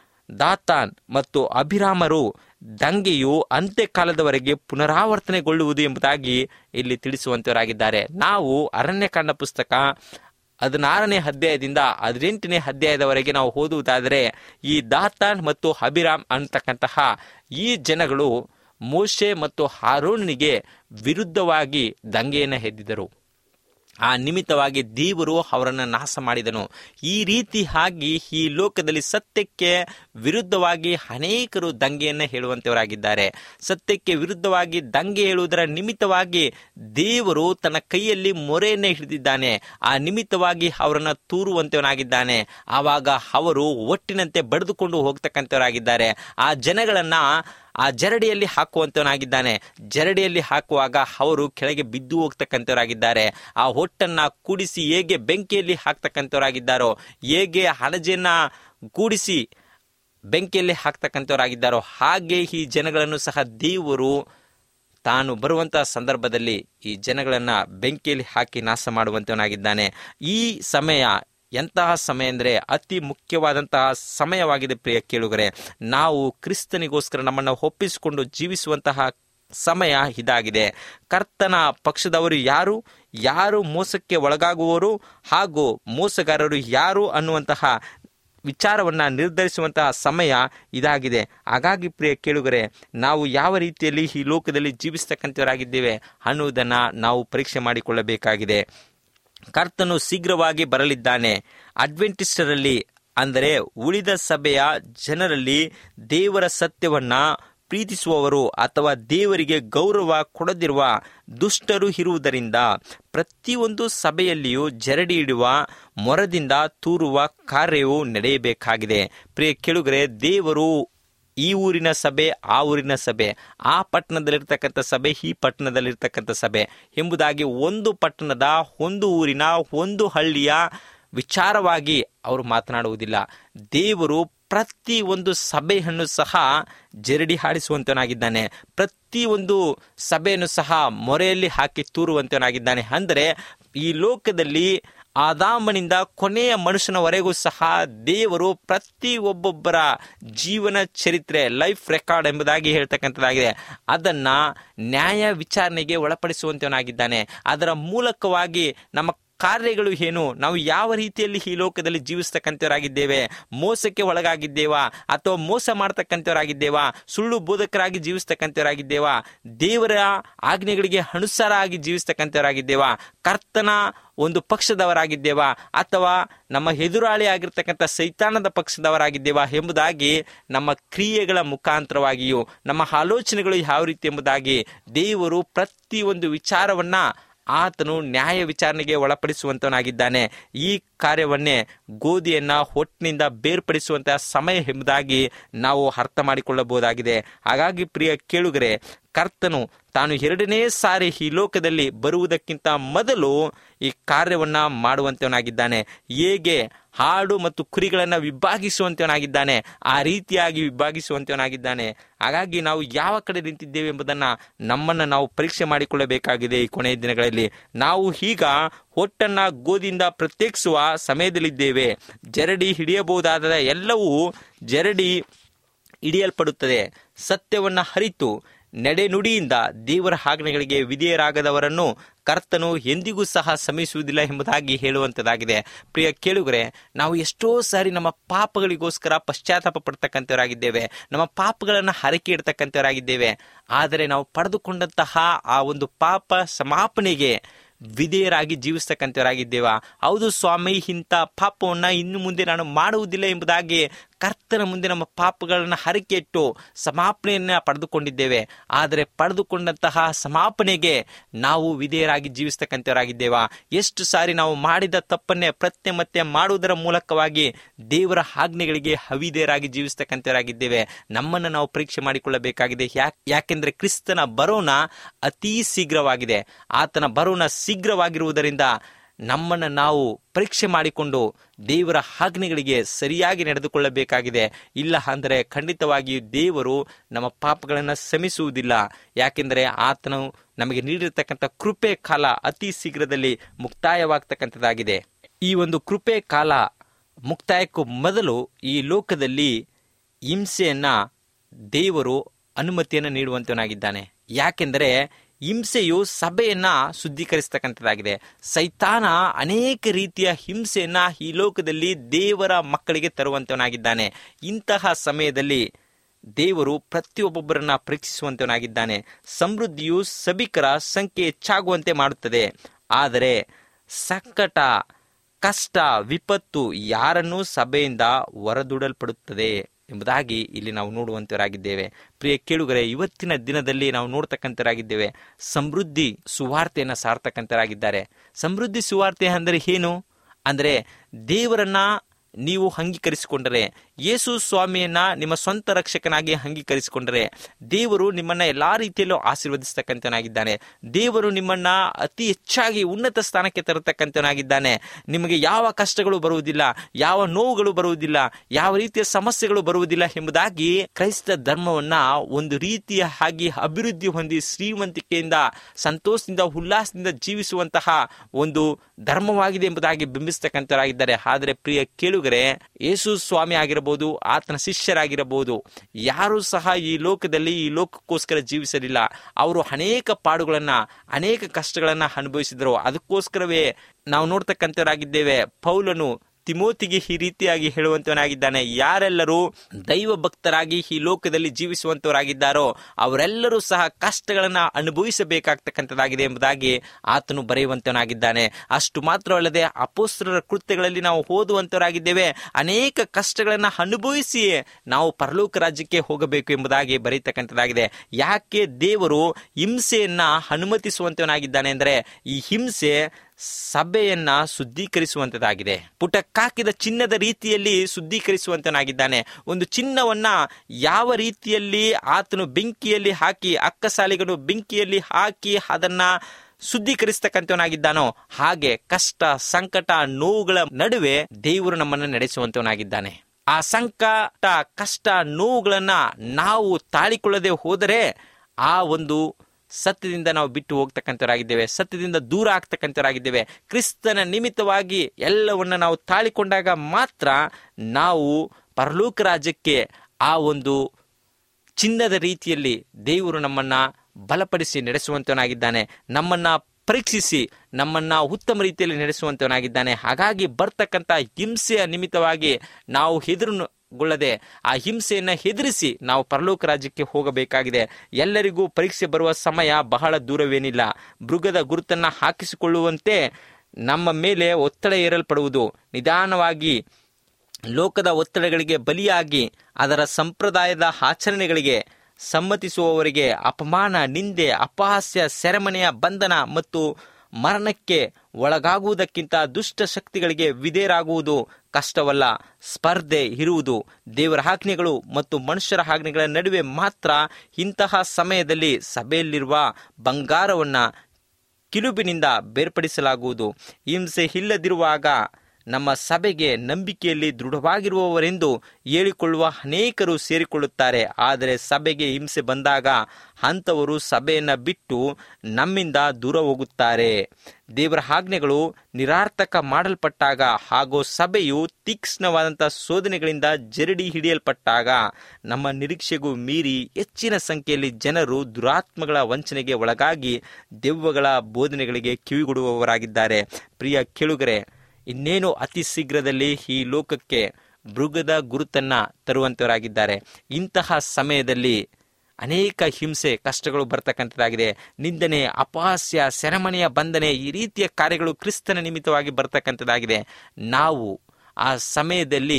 ದಾತಾನ್ ಮತ್ತು ಅಭಿರಾಮರು ದಂಗೆಯು ಅಂತ್ಯಕಾಲದವರೆಗೆ ಪುನರಾವರ್ತನೆಗೊಳ್ಳುವುದು ಎಂಬುದಾಗಿ ಇಲ್ಲಿ ತಿಳಿಸುವಂತವರಾಗಿದ್ದಾರೆ ನಾವು ಅರಣ್ಯಕಾಂಡ ಪುಸ್ತಕ ಹದಿನಾರನೇ ಅಧ್ಯಾಯದಿಂದ ಹದಿನೆಂಟನೇ ಅಧ್ಯಾಯದವರೆಗೆ ನಾವು ಓದುವುದಾದರೆ ಈ ದಾತಾನ್ ಮತ್ತು ಅಭಿರಾಮ್ ಅಂತಕ್ಕಂತಹ ಈ ಜನಗಳು ಮೋಶೆ ಮತ್ತು ಹಾರೋನಿಗೆ ವಿರುದ್ಧವಾಗಿ ದಂಗೆಯನ್ನು ಎದ್ದಿದರು ಆ ನಿಮಿತ್ತವಾಗಿ ದೇವರು ಅವರನ್ನು ನಾಶ ಮಾಡಿದನು ಈ ರೀತಿ ಆಗಿ ಈ ಲೋಕದಲ್ಲಿ ಸತ್ಯಕ್ಕೆ ವಿರುದ್ಧವಾಗಿ ಅನೇಕರು ದಂಗೆಯನ್ನು ಹೇಳುವಂತವರಾಗಿದ್ದಾರೆ ಸತ್ಯಕ್ಕೆ ವಿರುದ್ಧವಾಗಿ ದಂಗೆ ಹೇಳುವುದರ ನಿಮಿತ್ತವಾಗಿ ದೇವರು ತನ್ನ ಕೈಯಲ್ಲಿ ಮೊರೆಯನ್ನೇ ಹಿಡಿದಿದ್ದಾನೆ ಆ ನಿಮಿತ್ತವಾಗಿ ಅವರನ್ನು ತೂರುವಂತವನಾಗಿದ್ದಾನೆ ಆವಾಗ ಅವರು ಒಟ್ಟಿನಂತೆ ಬಡಿದುಕೊಂಡು ಹೋಗ್ತಕ್ಕಂಥವರಾಗಿದ್ದಾರೆ ಆ ಜನಗಳನ್ನ ಆ ಜರಡಿಯಲ್ಲಿ ಹಾಕುವಂತವನಾಗಿದ್ದಾನೆ ಜರಡಿಯಲ್ಲಿ ಹಾಕುವಾಗ ಅವರು ಕೆಳಗೆ ಬಿದ್ದು ಹೋಗ್ತಕ್ಕಂಥವರಾಗಿದ್ದಾರೆ ಆ ಹೊಟ್ಟನ್ನ ಕೂಡಿಸಿ ಹೇಗೆ ಬೆಂಕಿಯಲ್ಲಿ ಹಾಕ್ತಕ್ಕಂಥವರಾಗಿದ್ದಾರೋ ಹೇಗೆ ಹಣಜೆಯನ್ನ ಕೂಡಿಸಿ ಬೆಂಕಿಯಲ್ಲಿ ಹಾಕ್ತಕ್ಕಂಥವರಾಗಿದ್ದಾರೋ ಹಾಗೆ ಈ ಜನಗಳನ್ನು ಸಹ ದೇವರು ತಾನು ಬರುವಂತಹ ಸಂದರ್ಭದಲ್ಲಿ ಈ ಜನಗಳನ್ನ ಬೆಂಕಿಯಲ್ಲಿ ಹಾಕಿ ನಾಶ ಮಾಡುವಂತವನಾಗಿದ್ದಾನೆ ಈ ಸಮಯ ಎಂತಹ ಸಮಯ ಅಂದರೆ ಅತಿ ಮುಖ್ಯವಾದಂತಹ ಸಮಯವಾಗಿದೆ ಪ್ರಿಯ ಕೇಳುಗರೆ ನಾವು ಕ್ರಿಸ್ತನಿಗೋಸ್ಕರ ನಮ್ಮನ್ನು ಒಪ್ಪಿಸಿಕೊಂಡು ಜೀವಿಸುವಂತಹ ಸಮಯ ಇದಾಗಿದೆ ಕರ್ತನ ಪಕ್ಷದವರು ಯಾರು ಯಾರು ಮೋಸಕ್ಕೆ ಒಳಗಾಗುವವರು ಹಾಗೂ ಮೋಸಗಾರರು ಯಾರು ಅನ್ನುವಂತಹ ವಿಚಾರವನ್ನ ನಿರ್ಧರಿಸುವಂತಹ ಸಮಯ ಇದಾಗಿದೆ ಹಾಗಾಗಿ ಪ್ರಿಯ ಕೇಳುಗರೆ ನಾವು ಯಾವ ರೀತಿಯಲ್ಲಿ ಈ ಲೋಕದಲ್ಲಿ ಜೀವಿಸ್ತಕ್ಕಂಥವರಾಗಿದ್ದೇವೆ ಅನ್ನುವುದನ್ನು ನಾವು ಪರೀಕ್ಷೆ ಮಾಡಿಕೊಳ್ಳಬೇಕಾಗಿದೆ ಕರ್ತನು ಶೀಘ್ರವಾಗಿ ಬರಲಿದ್ದಾನೆ ಅಡ್ವೆಂಟಿಸ್ಟರಲ್ಲಿ ಅಂದರೆ ಉಳಿದ ಸಭೆಯ ಜನರಲ್ಲಿ ದೇವರ ಸತ್ಯವನ್ನ ಪ್ರೀತಿಸುವವರು ಅಥವಾ ದೇವರಿಗೆ ಗೌರವ ಕೊಡದಿರುವ ದುಷ್ಟರು ಇರುವುದರಿಂದ ಪ್ರತಿಯೊಂದು ಸಭೆಯಲ್ಲಿಯೂ ಜರಡಿ ಇಡುವ ಮೊರದಿಂದ ತೂರುವ ಕಾರ್ಯವು ನಡೆಯಬೇಕಾಗಿದೆ ಪ್ರಿಯ ಕೆಳುಗರೆ ದೇವರು ಈ ಊರಿನ ಸಭೆ ಆ ಊರಿನ ಸಭೆ ಆ ಪಟ್ಟಣದಲ್ಲಿರ್ತಕ್ಕಂಥ ಸಭೆ ಈ ಪಟ್ಟಣದಲ್ಲಿರ್ತಕ್ಕಂಥ ಸಭೆ ಎಂಬುದಾಗಿ ಒಂದು ಪಟ್ಟಣದ ಒಂದು ಊರಿನ ಒಂದು ಹಳ್ಳಿಯ ವಿಚಾರವಾಗಿ ಅವರು ಮಾತನಾಡುವುದಿಲ್ಲ ದೇವರು ಪ್ರತಿ ಒಂದು ಸಭೆಯನ್ನು ಸಹ ಜರಡಿ ಹಾಡಿಸುವಂತನಾಗಿದ್ದಾನೆ ಪ್ರತಿ ಒಂದು ಸಭೆಯನ್ನು ಸಹ ಮೊರೆಯಲ್ಲಿ ಹಾಕಿ ತೂರುವಂತನಾಗಿದ್ದಾನೆ ಅಂದರೆ ಈ ಲೋಕದಲ್ಲಿ ಆದಾಮನಿಂದ ಕೊನೆಯ ಮನುಷ್ಯನವರೆಗೂ ಸಹ ದೇವರು ಪ್ರತಿ ಒಬ್ಬೊಬ್ಬರ ಜೀವನ ಚರಿತ್ರೆ ಲೈಫ್ ರೆಕಾರ್ಡ್ ಎಂಬುದಾಗಿ ಹೇಳ್ತಕ್ಕಂಥದ್ದಾಗಿದೆ ಅದನ್ನ ನ್ಯಾಯ ವಿಚಾರಣೆಗೆ ಒಳಪಡಿಸುವಂತವನಾಗಿದ್ದಾನೆ ಅದರ ಮೂಲಕವಾಗಿ ನಮ್ಮ ಕಾರ್ಯಗಳು ಏನು ನಾವು ಯಾವ ರೀತಿಯಲ್ಲಿ ಈ ಲೋಕದಲ್ಲಿ ಜೀವಿಸ್ತಕ್ಕಂಥವರಾಗಿದ್ದೇವೆ ಮೋಸಕ್ಕೆ ಒಳಗಾಗಿದ್ದೇವಾ ಅಥವಾ ಮೋಸ ಮಾಡ್ತಕ್ಕಂಥವರಾಗಿದ್ದೇವಾ ಸುಳ್ಳು ಬೋಧಕರಾಗಿ ಜೀವಿಸ್ತಕ್ಕಂಥವರಾಗಿದ್ದೇವಾ ದೇವರ ಆಜ್ಞೆಗಳಿಗೆ ಅನುಸಾರ ಆಗಿ ಜೀವಿಸ್ತಕ್ಕಂಥವರಾಗಿದ್ದೇವಾ ಕರ್ತನ ಒಂದು ಪಕ್ಷದವರಾಗಿದ್ದೇವಾ ಅಥವಾ ನಮ್ಮ ಎದುರಾಳಿ ಆಗಿರ್ತಕ್ಕಂಥ ಸೈತಾನದ ಪಕ್ಷದವರಾಗಿದ್ದೇವಾ ಎಂಬುದಾಗಿ ನಮ್ಮ ಕ್ರಿಯೆಗಳ ಮುಖಾಂತರವಾಗಿಯೂ ನಮ್ಮ ಆಲೋಚನೆಗಳು ಯಾವ ರೀತಿ ಎಂಬುದಾಗಿ ದೇವರು ಪ್ರತಿಯೊಂದು ವಿಚಾರವನ್ನ ಆತನು ನ್ಯಾಯ ವಿಚಾರಣೆಗೆ ಒಳಪಡಿಸುವಂತವನಾಗಿದ್ದಾನೆ ಈ ಕಾರ್ಯವನ್ನೇ ಗೋಧಿಯನ್ನ ಹೊಟ್ಟಿನಿಂದ ಬೇರ್ಪಡಿಸುವಂತಹ ಸಮಯ ಎಂಬುದಾಗಿ ನಾವು ಅರ್ಥ ಮಾಡಿಕೊಳ್ಳಬಹುದಾಗಿದೆ ಹಾಗಾಗಿ ಪ್ರಿಯ ಕೇಳುಗರೆ ಕರ್ತನು ತಾನು ಎರಡನೇ ಸಾರಿ ಈ ಲೋಕದಲ್ಲಿ ಬರುವುದಕ್ಕಿಂತ ಮೊದಲು ಈ ಕಾರ್ಯವನ್ನ ಮಾಡುವಂತವನಾಗಿದ್ದಾನೆ ಹೇಗೆ ಹಾಡು ಮತ್ತು ಕುರಿಗಳನ್ನು ವಿಭಾಗಿಸುವಂತವನಾಗಿದ್ದಾನೆ ಆ ರೀತಿಯಾಗಿ ವಿಭಾಗಿಸುವಂತವನಾಗಿದ್ದಾನೆ ಹಾಗಾಗಿ ನಾವು ಯಾವ ಕಡೆ ನಿಂತಿದ್ದೇವೆ ಎಂಬುದನ್ನ ನಮ್ಮನ್ನ ನಾವು ಪರೀಕ್ಷೆ ಮಾಡಿಕೊಳ್ಳಬೇಕಾಗಿದೆ ಈ ಕೊನೆಯ ದಿನಗಳಲ್ಲಿ ನಾವು ಈಗ ಹೊಟ್ಟನ್ನ ಗೋಧಿಯಿಂದ ಪ್ರತ್ಯೇಕಿಸುವ ಸಮಯದಲ್ಲಿದ್ದೇವೆ ಜರಡಿ ಹಿಡಿಯಬಹುದಾದ ಎಲ್ಲವೂ ಜರಡಿ ಹಿಡಿಯಲ್ಪಡುತ್ತದೆ ಸತ್ಯವನ್ನ ಹರಿತು ನಡೆನುಡಿಯಿಂದ ದೇವರ ಆಜ್ಞೆಗಳಿಗೆ ವಿಧೇಯರಾಗದವರನ್ನು ಕರ್ತನು ಎಂದಿಗೂ ಸಹ ಶ್ರಮಿಸುವುದಿಲ್ಲ ಎಂಬುದಾಗಿ ಹೇಳುವಂಥದ್ದಾಗಿದೆ ಪ್ರಿಯ ಕೇಳುಗರೆ ನಾವು ಎಷ್ಟೋ ಸಾರಿ ನಮ್ಮ ಪಾಪಗಳಿಗೋಸ್ಕರ ಪಶ್ಚಾತ್ತಾಪ ಪಡ್ತಕ್ಕಂಥವರಾಗಿದ್ದೇವೆ ನಮ್ಮ ಪಾಪಗಳನ್ನು ಹರಕೆ ಇಡ್ತಕ್ಕಂಥವರಾಗಿದ್ದೇವೆ ಆದರೆ ನಾವು ಪಡೆದುಕೊಂಡಂತಹ ಆ ಒಂದು ಪಾಪ ಸಮಾಪನೆಗೆ ವಿಧೇಯರಾಗಿ ಜೀವಿಸ್ತಕ್ಕಂಥವರಾಗಿದ್ದೇವಾ ಹೌದು ಸ್ವಾಮಿ ಇಂಥ ಪಾಪವನ್ನ ಇನ್ನು ಮುಂದೆ ನಾನು ಮಾಡುವುದಿಲ್ಲ ಎಂಬುದಾಗಿ ಕರ್ತನ ಮುಂದೆ ನಮ್ಮ ಪಾಪಗಳನ್ನು ಹರಕೆ ಇಟ್ಟು ಸಮಾಪನೆಯನ್ನ ಪಡೆದುಕೊಂಡಿದ್ದೇವೆ ಆದರೆ ಪಡೆದುಕೊಂಡಂತಹ ಸಮಾಪನೆಗೆ ನಾವು ವಿಧೇಯರಾಗಿ ಜೀವಿಸ್ತಕ್ಕಂಥವರಾಗಿದ್ದೇವಾ ಎಷ್ಟು ಸಾರಿ ನಾವು ಮಾಡಿದ ತಪ್ಪನ್ನೇ ಪ್ರತ್ಯೆ ಮತ್ತೆ ಮಾಡುವುದರ ಮೂಲಕವಾಗಿ ದೇವರ ಆಜ್ಞೆಗಳಿಗೆ ಅವಿಧೇಯರಾಗಿ ಜೀವಿಸ್ತಕ್ಕಂಥವರಾಗಿದ್ದೇವೆ ನಮ್ಮನ್ನು ನಾವು ಪರೀಕ್ಷೆ ಮಾಡಿಕೊಳ್ಳಬೇಕಾಗಿದೆ ಯಾಕೆ ಯಾಕೆಂದ್ರೆ ಕ್ರಿಸ್ತನ ಬರೋಣ ಅತೀ ಶೀಘ್ರವಾಗಿದೆ ಆತನ ಬರೋಣ ಶೀಘ್ರವಾಗಿರುವುದರಿಂದ ನಮ್ಮನ್ನು ನಾವು ಪರೀಕ್ಷೆ ಮಾಡಿಕೊಂಡು ದೇವರ ಆಜ್ಞೆಗಳಿಗೆ ಸರಿಯಾಗಿ ನಡೆದುಕೊಳ್ಳಬೇಕಾಗಿದೆ ಇಲ್ಲ ಅಂದರೆ ಖಂಡಿತವಾಗಿಯೂ ದೇವರು ನಮ್ಮ ಪಾಪಗಳನ್ನು ಶ್ರಮಿಸುವುದಿಲ್ಲ ಯಾಕೆಂದರೆ ಆತನು ನಮಗೆ ನೀಡಿರ್ತಕ್ಕಂಥ ಕೃಪೆ ಕಾಲ ಅತಿ ಶೀಘ್ರದಲ್ಲಿ ಮುಕ್ತಾಯವಾಗ್ತಕ್ಕಂಥದ್ದಾಗಿದೆ ಈ ಒಂದು ಕೃಪೆ ಕಾಲ ಮುಕ್ತಾಯಕ್ಕೂ ಮೊದಲು ಈ ಲೋಕದಲ್ಲಿ ಹಿಂಸೆಯನ್ನ ದೇವರು ಅನುಮತಿಯನ್ನು ನೀಡುವಂತನಾಗಿದ್ದಾನೆ ಯಾಕೆಂದರೆ ಹಿಂಸೆಯು ಸಭೆಯನ್ನ ಶುದ್ಧೀಕರಿಸ್ತಕ್ಕಂಥದ್ದಾಗಿದೆ ಸೈತಾನ ಅನೇಕ ರೀತಿಯ ಹಿಂಸೆಯನ್ನ ಈ ಲೋಕದಲ್ಲಿ ದೇವರ ಮಕ್ಕಳಿಗೆ ತರುವಂತವನಾಗಿದ್ದಾನೆ ಇಂತಹ ಸಮಯದಲ್ಲಿ ದೇವರು ಪ್ರತಿಯೊಬ್ಬೊಬ್ಬರನ್ನ ಪರೀಕ್ಷಿಸುವಂತವನಾಗಿದ್ದಾನೆ ಸಮೃದ್ಧಿಯು ಸಭಿಕರ ಸಂಖ್ಯೆ ಹೆಚ್ಚಾಗುವಂತೆ ಮಾಡುತ್ತದೆ ಆದರೆ ಸಂಕಟ ಕಷ್ಟ ವಿಪತ್ತು ಯಾರನ್ನೂ ಸಭೆಯಿಂದ ಹೊರದೂಡಲ್ಪಡುತ್ತದೆ ಎಂಬುದಾಗಿ ಇಲ್ಲಿ ನಾವು ನೋಡುವಂತವರಾಗಿದ್ದೇವೆ ಪ್ರಿಯ ಕೇಳುಗರೆ ಇವತ್ತಿನ ದಿನದಲ್ಲಿ ನಾವು ನೋಡ್ತಕ್ಕಂಥರಾಗಿದ್ದೇವೆ ಸಮೃದ್ಧಿ ಸುವಾರ್ತೆಯನ್ನು ಸಾರ್ತಕ್ಕಂಥರಾಗಿದ್ದಾರೆ ಸಮೃದ್ಧಿ ಸುವಾರ್ತೆ ಅಂದರೆ ಏನು ಅಂದರೆ ದೇವರನ್ನ ನೀವು ಅಂಗೀಕರಿಸಿಕೊಂಡರೆ ಯೇಸು ಸ್ವಾಮಿಯನ್ನ ನಿಮ್ಮ ಸ್ವಂತ ರಕ್ಷಕನಾಗಿ ಅಂಗೀಕರಿಸಿಕೊಂಡರೆ ದೇವರು ನಿಮ್ಮನ್ನ ಎಲ್ಲಾ ರೀತಿಯಲ್ಲೂ ಆಶೀರ್ವದಿಸ್ತಕ್ಕಂಥನಾಗಿದ್ದಾನೆ ದೇವರು ನಿಮ್ಮನ್ನ ಅತಿ ಹೆಚ್ಚಾಗಿ ಉನ್ನತ ಸ್ಥಾನಕ್ಕೆ ತರತಕ್ಕಂಥನಾಗಿದ್ದಾನೆ ನಿಮಗೆ ಯಾವ ಕಷ್ಟಗಳು ಬರುವುದಿಲ್ಲ ಯಾವ ನೋವುಗಳು ಬರುವುದಿಲ್ಲ ಯಾವ ರೀತಿಯ ಸಮಸ್ಯೆಗಳು ಬರುವುದಿಲ್ಲ ಎಂಬುದಾಗಿ ಕ್ರೈಸ್ತ ಧರ್ಮವನ್ನ ಒಂದು ರೀತಿಯ ಹಾಗೆ ಅಭಿವೃದ್ಧಿ ಹೊಂದಿ ಶ್ರೀಮಂತಿಕೆಯಿಂದ ಸಂತೋಷದಿಂದ ಉಲ್ಲಾಸದಿಂದ ಜೀವಿಸುವಂತಹ ಒಂದು ಧರ್ಮವಾಗಿದೆ ಎಂಬುದಾಗಿ ಬಿಂಬಿಸ್ತಕ್ಕಂಥರಾಗಿದ್ದಾರೆ ಆದರೆ ಪ್ರಿಯ ಕೇಳುಗರೆ ಯೇಸು ಸ್ವಾಮಿ ಆಗಿರಬಹುದು ಆತನ ಶಿಷ್ಯರಾಗಿರಬಹುದು ಯಾರು ಸಹ ಈ ಲೋಕದಲ್ಲಿ ಈ ಲೋಕಕ್ಕೋಸ್ಕರ ಜೀವಿಸಲಿಲ್ಲ ಅವರು ಅನೇಕ ಪಾಡುಗಳನ್ನ ಅನೇಕ ಕಷ್ಟಗಳನ್ನ ಅನುಭವಿಸಿದರು ಅದಕ್ಕೋಸ್ಕರವೇ ನಾವು ನೋಡ್ತಕ್ಕಂಥವರಾಗಿದ್ದೇವೆ ಪೌಲನು ತಿಮೋತಿಗೆ ಈ ರೀತಿಯಾಗಿ ಹೇಳುವಂತವನಾಗಿದ್ದಾನೆ ಯಾರೆಲ್ಲರೂ ದೈವ ಭಕ್ತರಾಗಿ ಈ ಲೋಕದಲ್ಲಿ ಜೀವಿಸುವಂತವರಾಗಿದ್ದಾರೋ ಅವರೆಲ್ಲರೂ ಸಹ ಕಷ್ಟಗಳನ್ನ ಅನುಭವಿಸಬೇಕಾಗ್ತಕ್ಕಂಥದ್ದಾಗಿದೆ ಎಂಬುದಾಗಿ ಆತನು ಬರೆಯುವಂತವನಾಗಿದ್ದಾನೆ ಅಷ್ಟು ಮಾತ್ರವಲ್ಲದೆ ಅಪೋಸ್ತರ ಕೃತ್ಯಗಳಲ್ಲಿ ನಾವು ಓದುವಂತವರಾಗಿದ್ದೇವೆ ಅನೇಕ ಕಷ್ಟಗಳನ್ನ ಅನುಭವಿಸಿ ನಾವು ಪರಲೋಕ ರಾಜ್ಯಕ್ಕೆ ಹೋಗಬೇಕು ಎಂಬುದಾಗಿ ಬರೀತಕ್ಕಂಥದ್ದಾಗಿದೆ ಯಾಕೆ ದೇವರು ಹಿಂಸೆಯನ್ನ ಅನುಮತಿಸುವಂತವನಾಗಿದ್ದಾನೆ ಅಂದರೆ ಈ ಹಿಂಸೆ ಸಭೆಯನ್ನ ಶುದ್ಧೀಕರಿಸುವಂತದಾಗಿದೆ ಪುಟಕ್ಕಾಕಿದ ಚಿನ್ನದ ರೀತಿಯಲ್ಲಿ ಶುದ್ಧೀಕರಿಸುವಂತನಾಗಿದ್ದಾನೆ ಒಂದು ಚಿನ್ನವನ್ನ ಯಾವ ರೀತಿಯಲ್ಲಿ ಆತನು ಬೆಂಕಿಯಲ್ಲಿ ಹಾಕಿ ಅಕ್ಕಸಾಲಿಗನು ಬೆಂಕಿಯಲ್ಲಿ ಹಾಕಿ ಅದನ್ನ ಶುದ್ಧೀಕರಿಸ್ತಕ್ಕಂಥವನಾಗಿದ್ದಾನೋ ಹಾಗೆ ಕಷ್ಟ ಸಂಕಟ ನೋವುಗಳ ನಡುವೆ ದೇವರು ನಮ್ಮನ್ನು ನಡೆಸುವಂತವನಾಗಿದ್ದಾನೆ ಆ ಸಂಕಟ ಕಷ್ಟ ನೋವುಗಳನ್ನ ನಾವು ತಾಳಿಕೊಳ್ಳದೆ ಹೋದರೆ ಆ ಒಂದು ಸತ್ಯದಿಂದ ನಾವು ಬಿಟ್ಟು ಹೋಗ್ತಕ್ಕಂಥವರಾಗಿದ್ದೇವೆ ಸತ್ಯದಿಂದ ದೂರ ಆಗ್ತಕ್ಕಂಥವರಾಗಿದ್ದೇವೆ ಕ್ರಿಸ್ತನ ನಿಮಿತ್ತವಾಗಿ ಎಲ್ಲವನ್ನ ನಾವು ತಾಳಿಕೊಂಡಾಗ ಮಾತ್ರ ನಾವು ಪರಲೋಕ ರಾಜ್ಯಕ್ಕೆ ಆ ಒಂದು ಚಿನ್ನದ ರೀತಿಯಲ್ಲಿ ದೇವರು ನಮ್ಮನ್ನ ಬಲಪಡಿಸಿ ನಡೆಸುವಂತವನಾಗಿದ್ದಾನೆ ನಮ್ಮನ್ನ ಪರೀಕ್ಷಿಸಿ ನಮ್ಮನ್ನ ಉತ್ತಮ ರೀತಿಯಲ್ಲಿ ನಡೆಸುವಂತವನಾಗಿದ್ದಾನೆ ಹಾಗಾಗಿ ಬರ್ತಕ್ಕಂಥ ಹಿಂಸೆಯ ನಿಮಿತ್ತವಾಗಿ ನಾವು ಹೆದರುಗೊಳ್ಳದೆ ಆ ಹಿಂಸೆಯನ್ನ ಹೆದರಿಸಿ ನಾವು ಪರಲೋಕ ರಾಜ್ಯಕ್ಕೆ ಹೋಗಬೇಕಾಗಿದೆ ಎಲ್ಲರಿಗೂ ಪರೀಕ್ಷೆ ಬರುವ ಸಮಯ ಬಹಳ ದೂರವೇನಿಲ್ಲ ಮೃಗದ ಗುರುತನ್ನ ಹಾಕಿಸಿಕೊಳ್ಳುವಂತೆ ನಮ್ಮ ಮೇಲೆ ಒತ್ತಡ ಏರಲ್ಪಡುವುದು ನಿಧಾನವಾಗಿ ಲೋಕದ ಒತ್ತಡಗಳಿಗೆ ಬಲಿಯಾಗಿ ಅದರ ಸಂಪ್ರದಾಯದ ಆಚರಣೆಗಳಿಗೆ ಸಮ್ಮತಿಸುವವರಿಗೆ ಅಪಮಾನ ನಿಂದೆ ಅಪಹಾಸ್ಯ ಸೆರೆಮನೆಯ ಬಂಧನ ಮತ್ತು ಮರಣಕ್ಕೆ ಒಳಗಾಗುವುದಕ್ಕಿಂತ ದುಷ್ಟ ಶಕ್ತಿಗಳಿಗೆ ವಿಧೇಯರಾಗುವುದು ಕಷ್ಟವಲ್ಲ ಸ್ಪರ್ಧೆ ಇರುವುದು ದೇವರ ಆಜ್ಞೆಗಳು ಮತ್ತು ಮನುಷ್ಯರ ಆಜ್ಞೆಗಳ ನಡುವೆ ಮಾತ್ರ ಇಂತಹ ಸಮಯದಲ್ಲಿ ಸಭೆಯಲ್ಲಿರುವ ಬಂಗಾರವನ್ನ ಕಿಲುಬಿನಿಂದ ಬೇರ್ಪಡಿಸಲಾಗುವುದು ಹಿಂಸೆ ಇಲ್ಲದಿರುವಾಗ ನಮ್ಮ ಸಭೆಗೆ ನಂಬಿಕೆಯಲ್ಲಿ ದೃಢವಾಗಿರುವವರೆಂದು ಹೇಳಿಕೊಳ್ಳುವ ಅನೇಕರು ಸೇರಿಕೊಳ್ಳುತ್ತಾರೆ ಆದರೆ ಸಭೆಗೆ ಹಿಂಸೆ ಬಂದಾಗ ಅಂಥವರು ಸಭೆಯನ್ನ ಬಿಟ್ಟು ನಮ್ಮಿಂದ ದೂರ ಹೋಗುತ್ತಾರೆ ದೇವರ ಆಜ್ಞೆಗಳು ನಿರಾರ್ಥಕ ಮಾಡಲ್ಪಟ್ಟಾಗ ಹಾಗೂ ಸಭೆಯು ತೀಕ್ಷ್ಣವಾದಂಥ ಶೋಧನೆಗಳಿಂದ ಜರಡಿ ಹಿಡಿಯಲ್ಪಟ್ಟಾಗ ನಮ್ಮ ನಿರೀಕ್ಷೆಗೂ ಮೀರಿ ಹೆಚ್ಚಿನ ಸಂಖ್ಯೆಯಲ್ಲಿ ಜನರು ದುರಾತ್ಮಗಳ ವಂಚನೆಗೆ ಒಳಗಾಗಿ ದೆವ್ವಗಳ ಬೋಧನೆಗಳಿಗೆ ಕಿವಿಗೊಡುವವರಾಗಿದ್ದಾರೆ ಪ್ರಿಯ ಕೇಳುಗರೆ ಇನ್ನೇನು ಅತಿ ಶೀಘ್ರದಲ್ಲಿ ಈ ಲೋಕಕ್ಕೆ ಮೃಗದ ಗುರುತನ್ನ ತರುವಂತವರಾಗಿದ್ದಾರೆ ಇಂತಹ ಸಮಯದಲ್ಲಿ ಅನೇಕ ಹಿಂಸೆ ಕಷ್ಟಗಳು ಬರ್ತಕ್ಕಂಥದ್ದಾಗಿದೆ ನಿಂದನೆ ಅಪಹಾಸ್ಯ ಸೆರೆಮನೆಯ ಬಂಧನೆ ಈ ರೀತಿಯ ಕಾರ್ಯಗಳು ಕ್ರಿಸ್ತನ ನಿಮಿತ್ತವಾಗಿ ಬರ್ತಕ್ಕಂಥದ್ದಾಗಿದೆ ನಾವು ಆ ಸಮಯದಲ್ಲಿ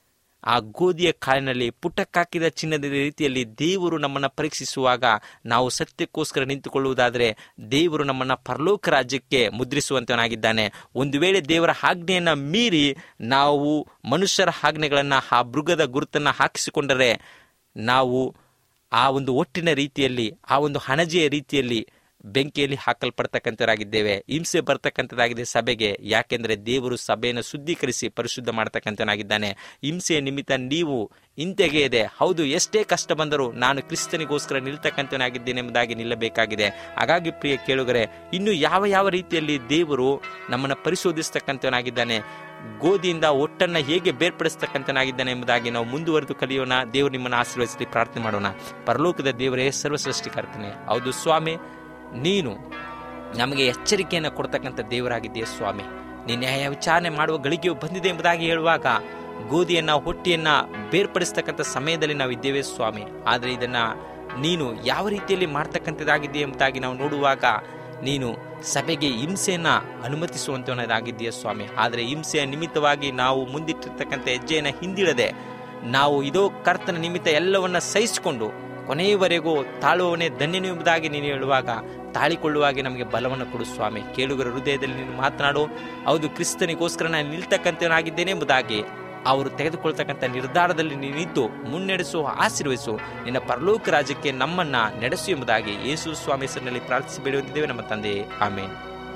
ಆ ಗೋಧಿಯ ಕಾಳಿನಲ್ಲಿ ಪುಟಕ್ಕಾಕಿದ ಚಿನ್ನದ ರೀತಿಯಲ್ಲಿ ದೇವರು ನಮ್ಮನ್ನು ಪರೀಕ್ಷಿಸುವಾಗ ನಾವು ಸತ್ಯಕ್ಕೋಸ್ಕರ ನಿಂತುಕೊಳ್ಳುವುದಾದರೆ ದೇವರು ನಮ್ಮನ್ನು ಪರಲೋಕ ರಾಜ್ಯಕ್ಕೆ ಮುದ್ರಿಸುವಂತನಾಗಿದ್ದಾನೆ ಒಂದು ವೇಳೆ ದೇವರ ಆಜ್ಞೆಯನ್ನು ಮೀರಿ ನಾವು ಮನುಷ್ಯರ ಆಜ್ಞೆಗಳನ್ನು ಆ ಮೃಗದ ಗುರುತನ್ನು ಹಾಕಿಸಿಕೊಂಡರೆ ನಾವು ಆ ಒಂದು ಒಟ್ಟಿನ ರೀತಿಯಲ್ಲಿ ಆ ಒಂದು ಹಣಜೆಯ ರೀತಿಯಲ್ಲಿ ಬೆಂಕಿಯಲ್ಲಿ ಹಾಕಲ್ಪಡ್ತಕ್ಕಂಥವರಾಗಿದ್ದೇವೆ ಹಿಂಸೆ ಬರ್ತಕ್ಕಂಥದ್ದಾಗಿದೆ ಸಭೆಗೆ ಯಾಕೆಂದರೆ ದೇವರು ಸಭೆಯನ್ನು ಶುದ್ಧೀಕರಿಸಿ ಪರಿಶುದ್ಧ ಮಾಡ್ತಕ್ಕಂಥನಾಗಿದ್ದಾನೆ ಹಿಂಸೆಯ ನಿಮಿತ್ತ ನೀವು ಹಿಂತೆಗೆಯದೆ ಹೌದು ಎಷ್ಟೇ ಕಷ್ಟ ಬಂದರೂ ನಾನು ಕ್ರಿಸ್ತನಿಗೋಸ್ಕರ ನಿಲ್ತಕ್ಕಂಥನಾಗಿದ್ದೇನೆ ಎಂಬುದಾಗಿ ನಿಲ್ಲಬೇಕಾಗಿದೆ ಹಾಗಾಗಿ ಪ್ರಿಯ ಕೇಳುಗರೆ ಇನ್ನು ಯಾವ ಯಾವ ರೀತಿಯಲ್ಲಿ ದೇವರು ನಮ್ಮನ್ನು ಪರಿಶೋಧಿಸ್ತಕ್ಕಂಥವನಾಗಿದ್ದಾನೆ ಗೋಧಿಯಿಂದ ಒಟ್ಟನ್ನ ಹೇಗೆ ಬೇರ್ಪಡಿಸ್ತಕ್ಕಂಥನಾಗಿದ್ದಾನೆ ಎಂಬುದಾಗಿ ನಾವು ಮುಂದುವರೆದು ಕಲಿಯೋಣ ದೇವರು ನಿಮ್ಮನ್ನು ಆಶೀರ್ವದಿಸಲಿ ಪ್ರಾರ್ಥನೆ ಮಾಡೋಣ ಪರಲೋಕದ ದೇವರೇ ಸರ್ವ ಸೃಷ್ಟಿಕರ್ತನೆ ಹೌದು ಸ್ವಾಮಿ ನೀನು ನಮಗೆ ಎಚ್ಚರಿಕೆಯನ್ನು ಕೊಡ್ತಕ್ಕಂಥ ದೇವರಾಗಿದ್ದೀಯ ಸ್ವಾಮಿ ನೀ ನ್ಯಾಯ ವಿಚಾರಣೆ ಮಾಡುವ ಗಳಿಗೆಯು ಬಂದಿದೆ ಎಂಬುದಾಗಿ ಹೇಳುವಾಗ ಗೋಧಿಯನ್ನ ಹೊಟ್ಟಿಯನ್ನ ಬೇರ್ಪಡಿಸ್ತಕ್ಕಂಥ ಸಮಯದಲ್ಲಿ ನಾವು ಇದ್ದೇವೆ ಸ್ವಾಮಿ ಆದರೆ ಇದನ್ನ ನೀನು ಯಾವ ರೀತಿಯಲ್ಲಿ ಮಾಡ್ತಕ್ಕಂಥದ್ದಾಗಿದೆ ಎಂಬುದಾಗಿ ನಾವು ನೋಡುವಾಗ ನೀನು ಸಭೆಗೆ ಹಿಂಸೆಯನ್ನ ಅನುಮತಿಸುವಂತವನಾಗಿದ್ದೀಯ ಸ್ವಾಮಿ ಆದರೆ ಹಿಂಸೆಯ ನಿಮಿತ್ತವಾಗಿ ನಾವು ಮುಂದಿಟ್ಟಿರ್ತಕ್ಕಂಥ ಹೆಜ್ಜೆಯನ್ನು ಹಿಂದಿಡದೆ ನಾವು ಇದೋ ಕರ್ತನ ನಿಮಿತ್ತ ಎಲ್ಲವನ್ನ ಸಹಿಸಿಕೊಂಡು ಕೊನೆಯವರೆಗೂ ತಾಳುವವನೇ ಧನ್ಯನು ಎಂಬುದಾಗಿ ನೀನು ಹೇಳುವಾಗ ತಾಳಿಕೊಳ್ಳುವಾಗೆ ನಮಗೆ ಬಲವನ್ನು ಕೊಡು ಸ್ವಾಮಿ ಕೇಳುಗರ ಹೃದಯದಲ್ಲಿ ನೀನು ಮಾತನಾಡು ಹೌದು ಕ್ರಿಸ್ತನಿಗೋಸ್ಕರ ನಾನು ನಿಲ್ತಕ್ಕಂಥವನಾಗಿದ್ದೇನೆ ಎಂಬುದಾಗಿ ಅವರು ತೆಗೆದುಕೊಳ್ತಕ್ಕಂಥ ನಿರ್ಧಾರದಲ್ಲಿ ನೀನಿದ್ದು ಮುನ್ನಡೆಸು ಆಶೀರ್ವಹಿಸು ನಿನ್ನ ಪರಲೋಕ ರಾಜ್ಯಕ್ಕೆ ನಮ್ಮನ್ನ ನಡೆಸು ಎಂಬುದಾಗಿ ಯೇಸು ಸ್ವಾಮಿ ಹೆಸರಿನಲ್ಲಿ ಪ್ರಾರ್ಥಿಸಿ ಬೇಡುವಂತಿದ್ದೇವೆ ನಮ್ಮ ತಂದೆ ಆಮೇನ್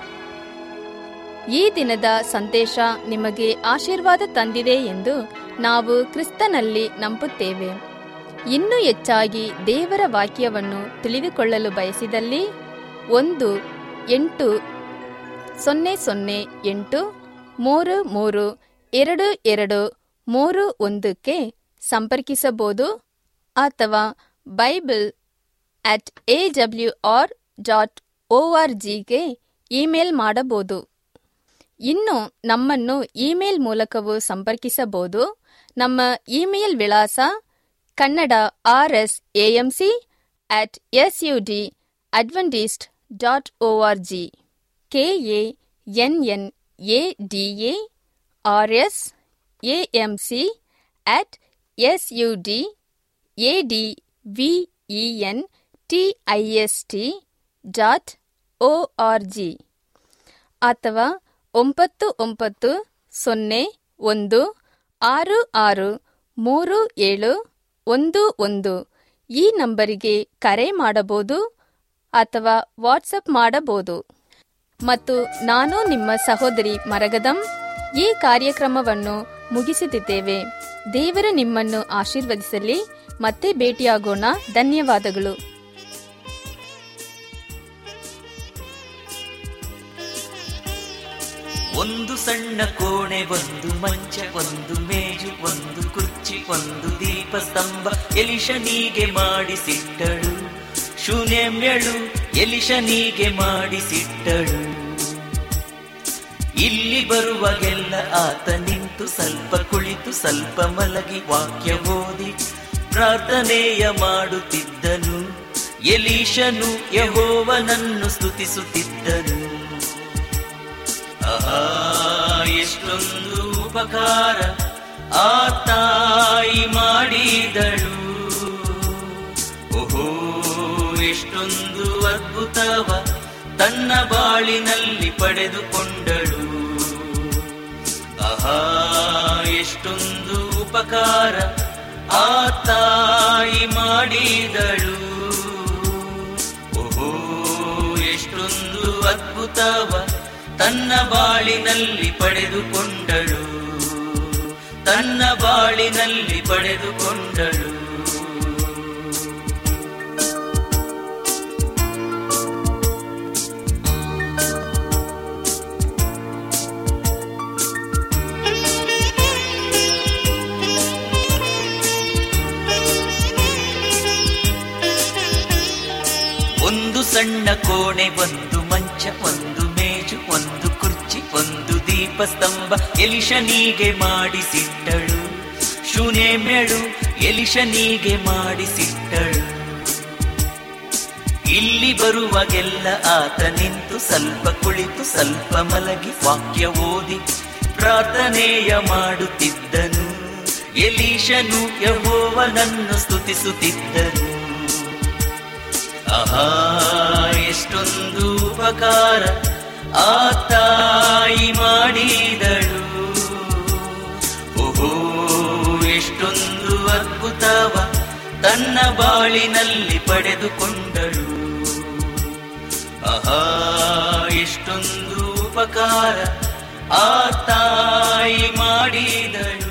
ಈ ದಿನದ ಸಂದೇಶ ನಿಮಗೆ ಆಶೀರ್ವಾದ ತಂದಿದೆ ಎಂದು ನಾವು ಕ್ರಿಸ್ತನಲ್ಲಿ ನಂಬುತ್ತೇವೆ ಇನ್ನೂ ಹೆಚ್ಚಾಗಿ ದೇವರ ವಾಕ್ಯವನ್ನು ತಿಳಿದುಕೊಳ್ಳಲು ಬಯಸಿದಲ್ಲಿ ಒಂದು ಎಂಟು ಸೊನ್ನೆ ಸೊನ್ನೆ ಎಂಟು ಮೂರು ಮೂರು ಎರಡು ಎರಡು ಮೂರು ಒಂದಕ್ಕೆ ಸಂಪರ್ಕಿಸಬಹುದು ಅಥವಾ Bible at A W R dot O R ಜಿಗೆ ಇಮೇಲ್ ಮಾಡಬಹುದು ಇನ್ನು ನಮ್ಮನ್ನು ಇಮೇಲ್ ಮೂಲಕವೂ ಸಂಪರ್ಕಿಸಬಹುದು ನಮ್ಮ ಇಮೇಲ್ ವಿಳಾಸ Kannada R S AMC at S U D Adventist dot O R G K A N N A D A R S AMC at S U D A D V E N T I S T dot O R G ಅಥವಾ ಒಂಬತ್ತು ಒಂಬತ್ತು ಸೊನ್ನೆ ಒಂದು ಆರು ಆರು ಮೂರು ಏಳು ಒಂದು ಒಂದು ಈ ನಂಬರಿಗೆ ಕರೆ ಮಾಡಬಹುದು ಅಥವಾ ವಾಟ್ಸಪ್ ಮಾಡಬಹುದು ಮತ್ತು ನಾನು ನಿಮ್ಮ ಸಹೋದರಿ ಮರಗದಂ ಈ ಕಾರ್ಯಕ್ರಮವನ್ನು ಮುಗಿಸುತ್ತಿದ್ದೇವೆ ದೇವರು ನಿಮ್ಮನ್ನು ಆಶೀರ್ವದಿಸಲಿ ಮತ್ತೆ ಭೇಟಿಯಾಗೋಣ ಧನ್ಯವಾದಗಳು ಒಂದು ಸಣ್ಣ ಕೋಣೆ ಒಂದು ಮಂಚ ಒಂದು ಮೇಜು ಒಂದು ಕುರ್ಚಿ ಒಂದು ದೀಪ ಸ್ತಂಭ ಎಲಿಶನಿಗೆ ಮಾಡಿಸಿಟ್ಟಳು ಶೂನ್ಯಮ್ಯಳು ಎಲಿಶನಿಗೆ ಮಾಡಿಸಿಟ್ಟಳು ಇಲ್ಲಿ ಬರುವಾಗೆಲ್ಲ ಆತ ನಿಂತು ಸ್ವಲ್ಪ ಕುಳಿತು ಸ್ವಲ್ಪ ಮಲಗಿ ವಾಕ್ಯ ಓದಿ ಪ್ರಾರ್ಥನೆಯ ಮಾಡುತ್ತಿದ್ದನು ಎಲೀಶನು ಯಹೋವನನ್ನು ಸ್ತುತಿಸುತ್ತಿದ್ದನು ಆಹಾ ಎಷ್ಟೊಂದು ಉಪಕಾರ ಆ ತಾಯಿ ಮಾಡಿದಳು ಓಹೋ ಎಷ್ಟೊಂದು ಅದ್ಭುತವ ತನ್ನ ಬಾಳಿನಲ್ಲಿ ಪಡೆದುಕೊಂಡಳು ಆಹಾ ಎಷ್ಟೊಂದು ಉಪಕಾರ ಆ ತಾಯಿ ಮಾಡಿದಳು ಓಹೋ ಎಷ್ಟೊಂದು ಅದ್ಭುತವ ತನ್ನ ಬಾಳಿನಲ್ಲಿ ಪಡೆದುಕೊಂಡಳು ತನ್ನ ಬಾಳಿನಲ್ಲಿ ಪಡೆದುಕೊಂಡಳು ಒಂದು ಸಣ್ಣ ಕೋಣೆ ಒಂದು ಮಂಚ ಒಂದು ಮೇಜು ಒಂದು ಕುರ್ಚಿ ಒಂದು ದೀಪ ಸ್ತಂಭ ಎಲಿಶನಿಗೆ ಮಾಡಿಸಿಟ್ಟಳು ಶೂನ್ಯಮೆಳು ಎಲಿಶನಿಗೆ ಮಾಡಿಸಿಟ್ಟಳು ಇಲ್ಲಿ ಬರುವಾಗೆಲ್ಲ ಆತ ನಿಂತು ಸ್ವಲ್ಪ ಕುಳಿತು ಸ್ವಲ್ಪ ಮಲಗಿ ವಾಕ್ಯ ಓದಿ ಪ್ರಾರ್ಥನೆಯ ಮಾಡುತ್ತಿದ್ದನು ಎಲೀಶನು ಯಹೋವನನ್ನು ಸ್ತುತಿಸುತ್ತಿದ್ದನು ಆಹಾ ಎಷ್ಟೊಂದು ಉಪಕಾರ ಆ ತಾಯಿ ಮಾಡಿದಳು ಓಹೋ ಎಷ್ಟೊಂದು ಅದ್ಭುತವ ತನ್ನ ಬಾಳಿನಲ್ಲಿ ಪಡೆದುಕೊಂಡಳು ಆಹಾ ಎಷ್ಟೊಂದು ಉಪಕಾರ ಆ ತಾಯಿ ಮಾಡಿದಳು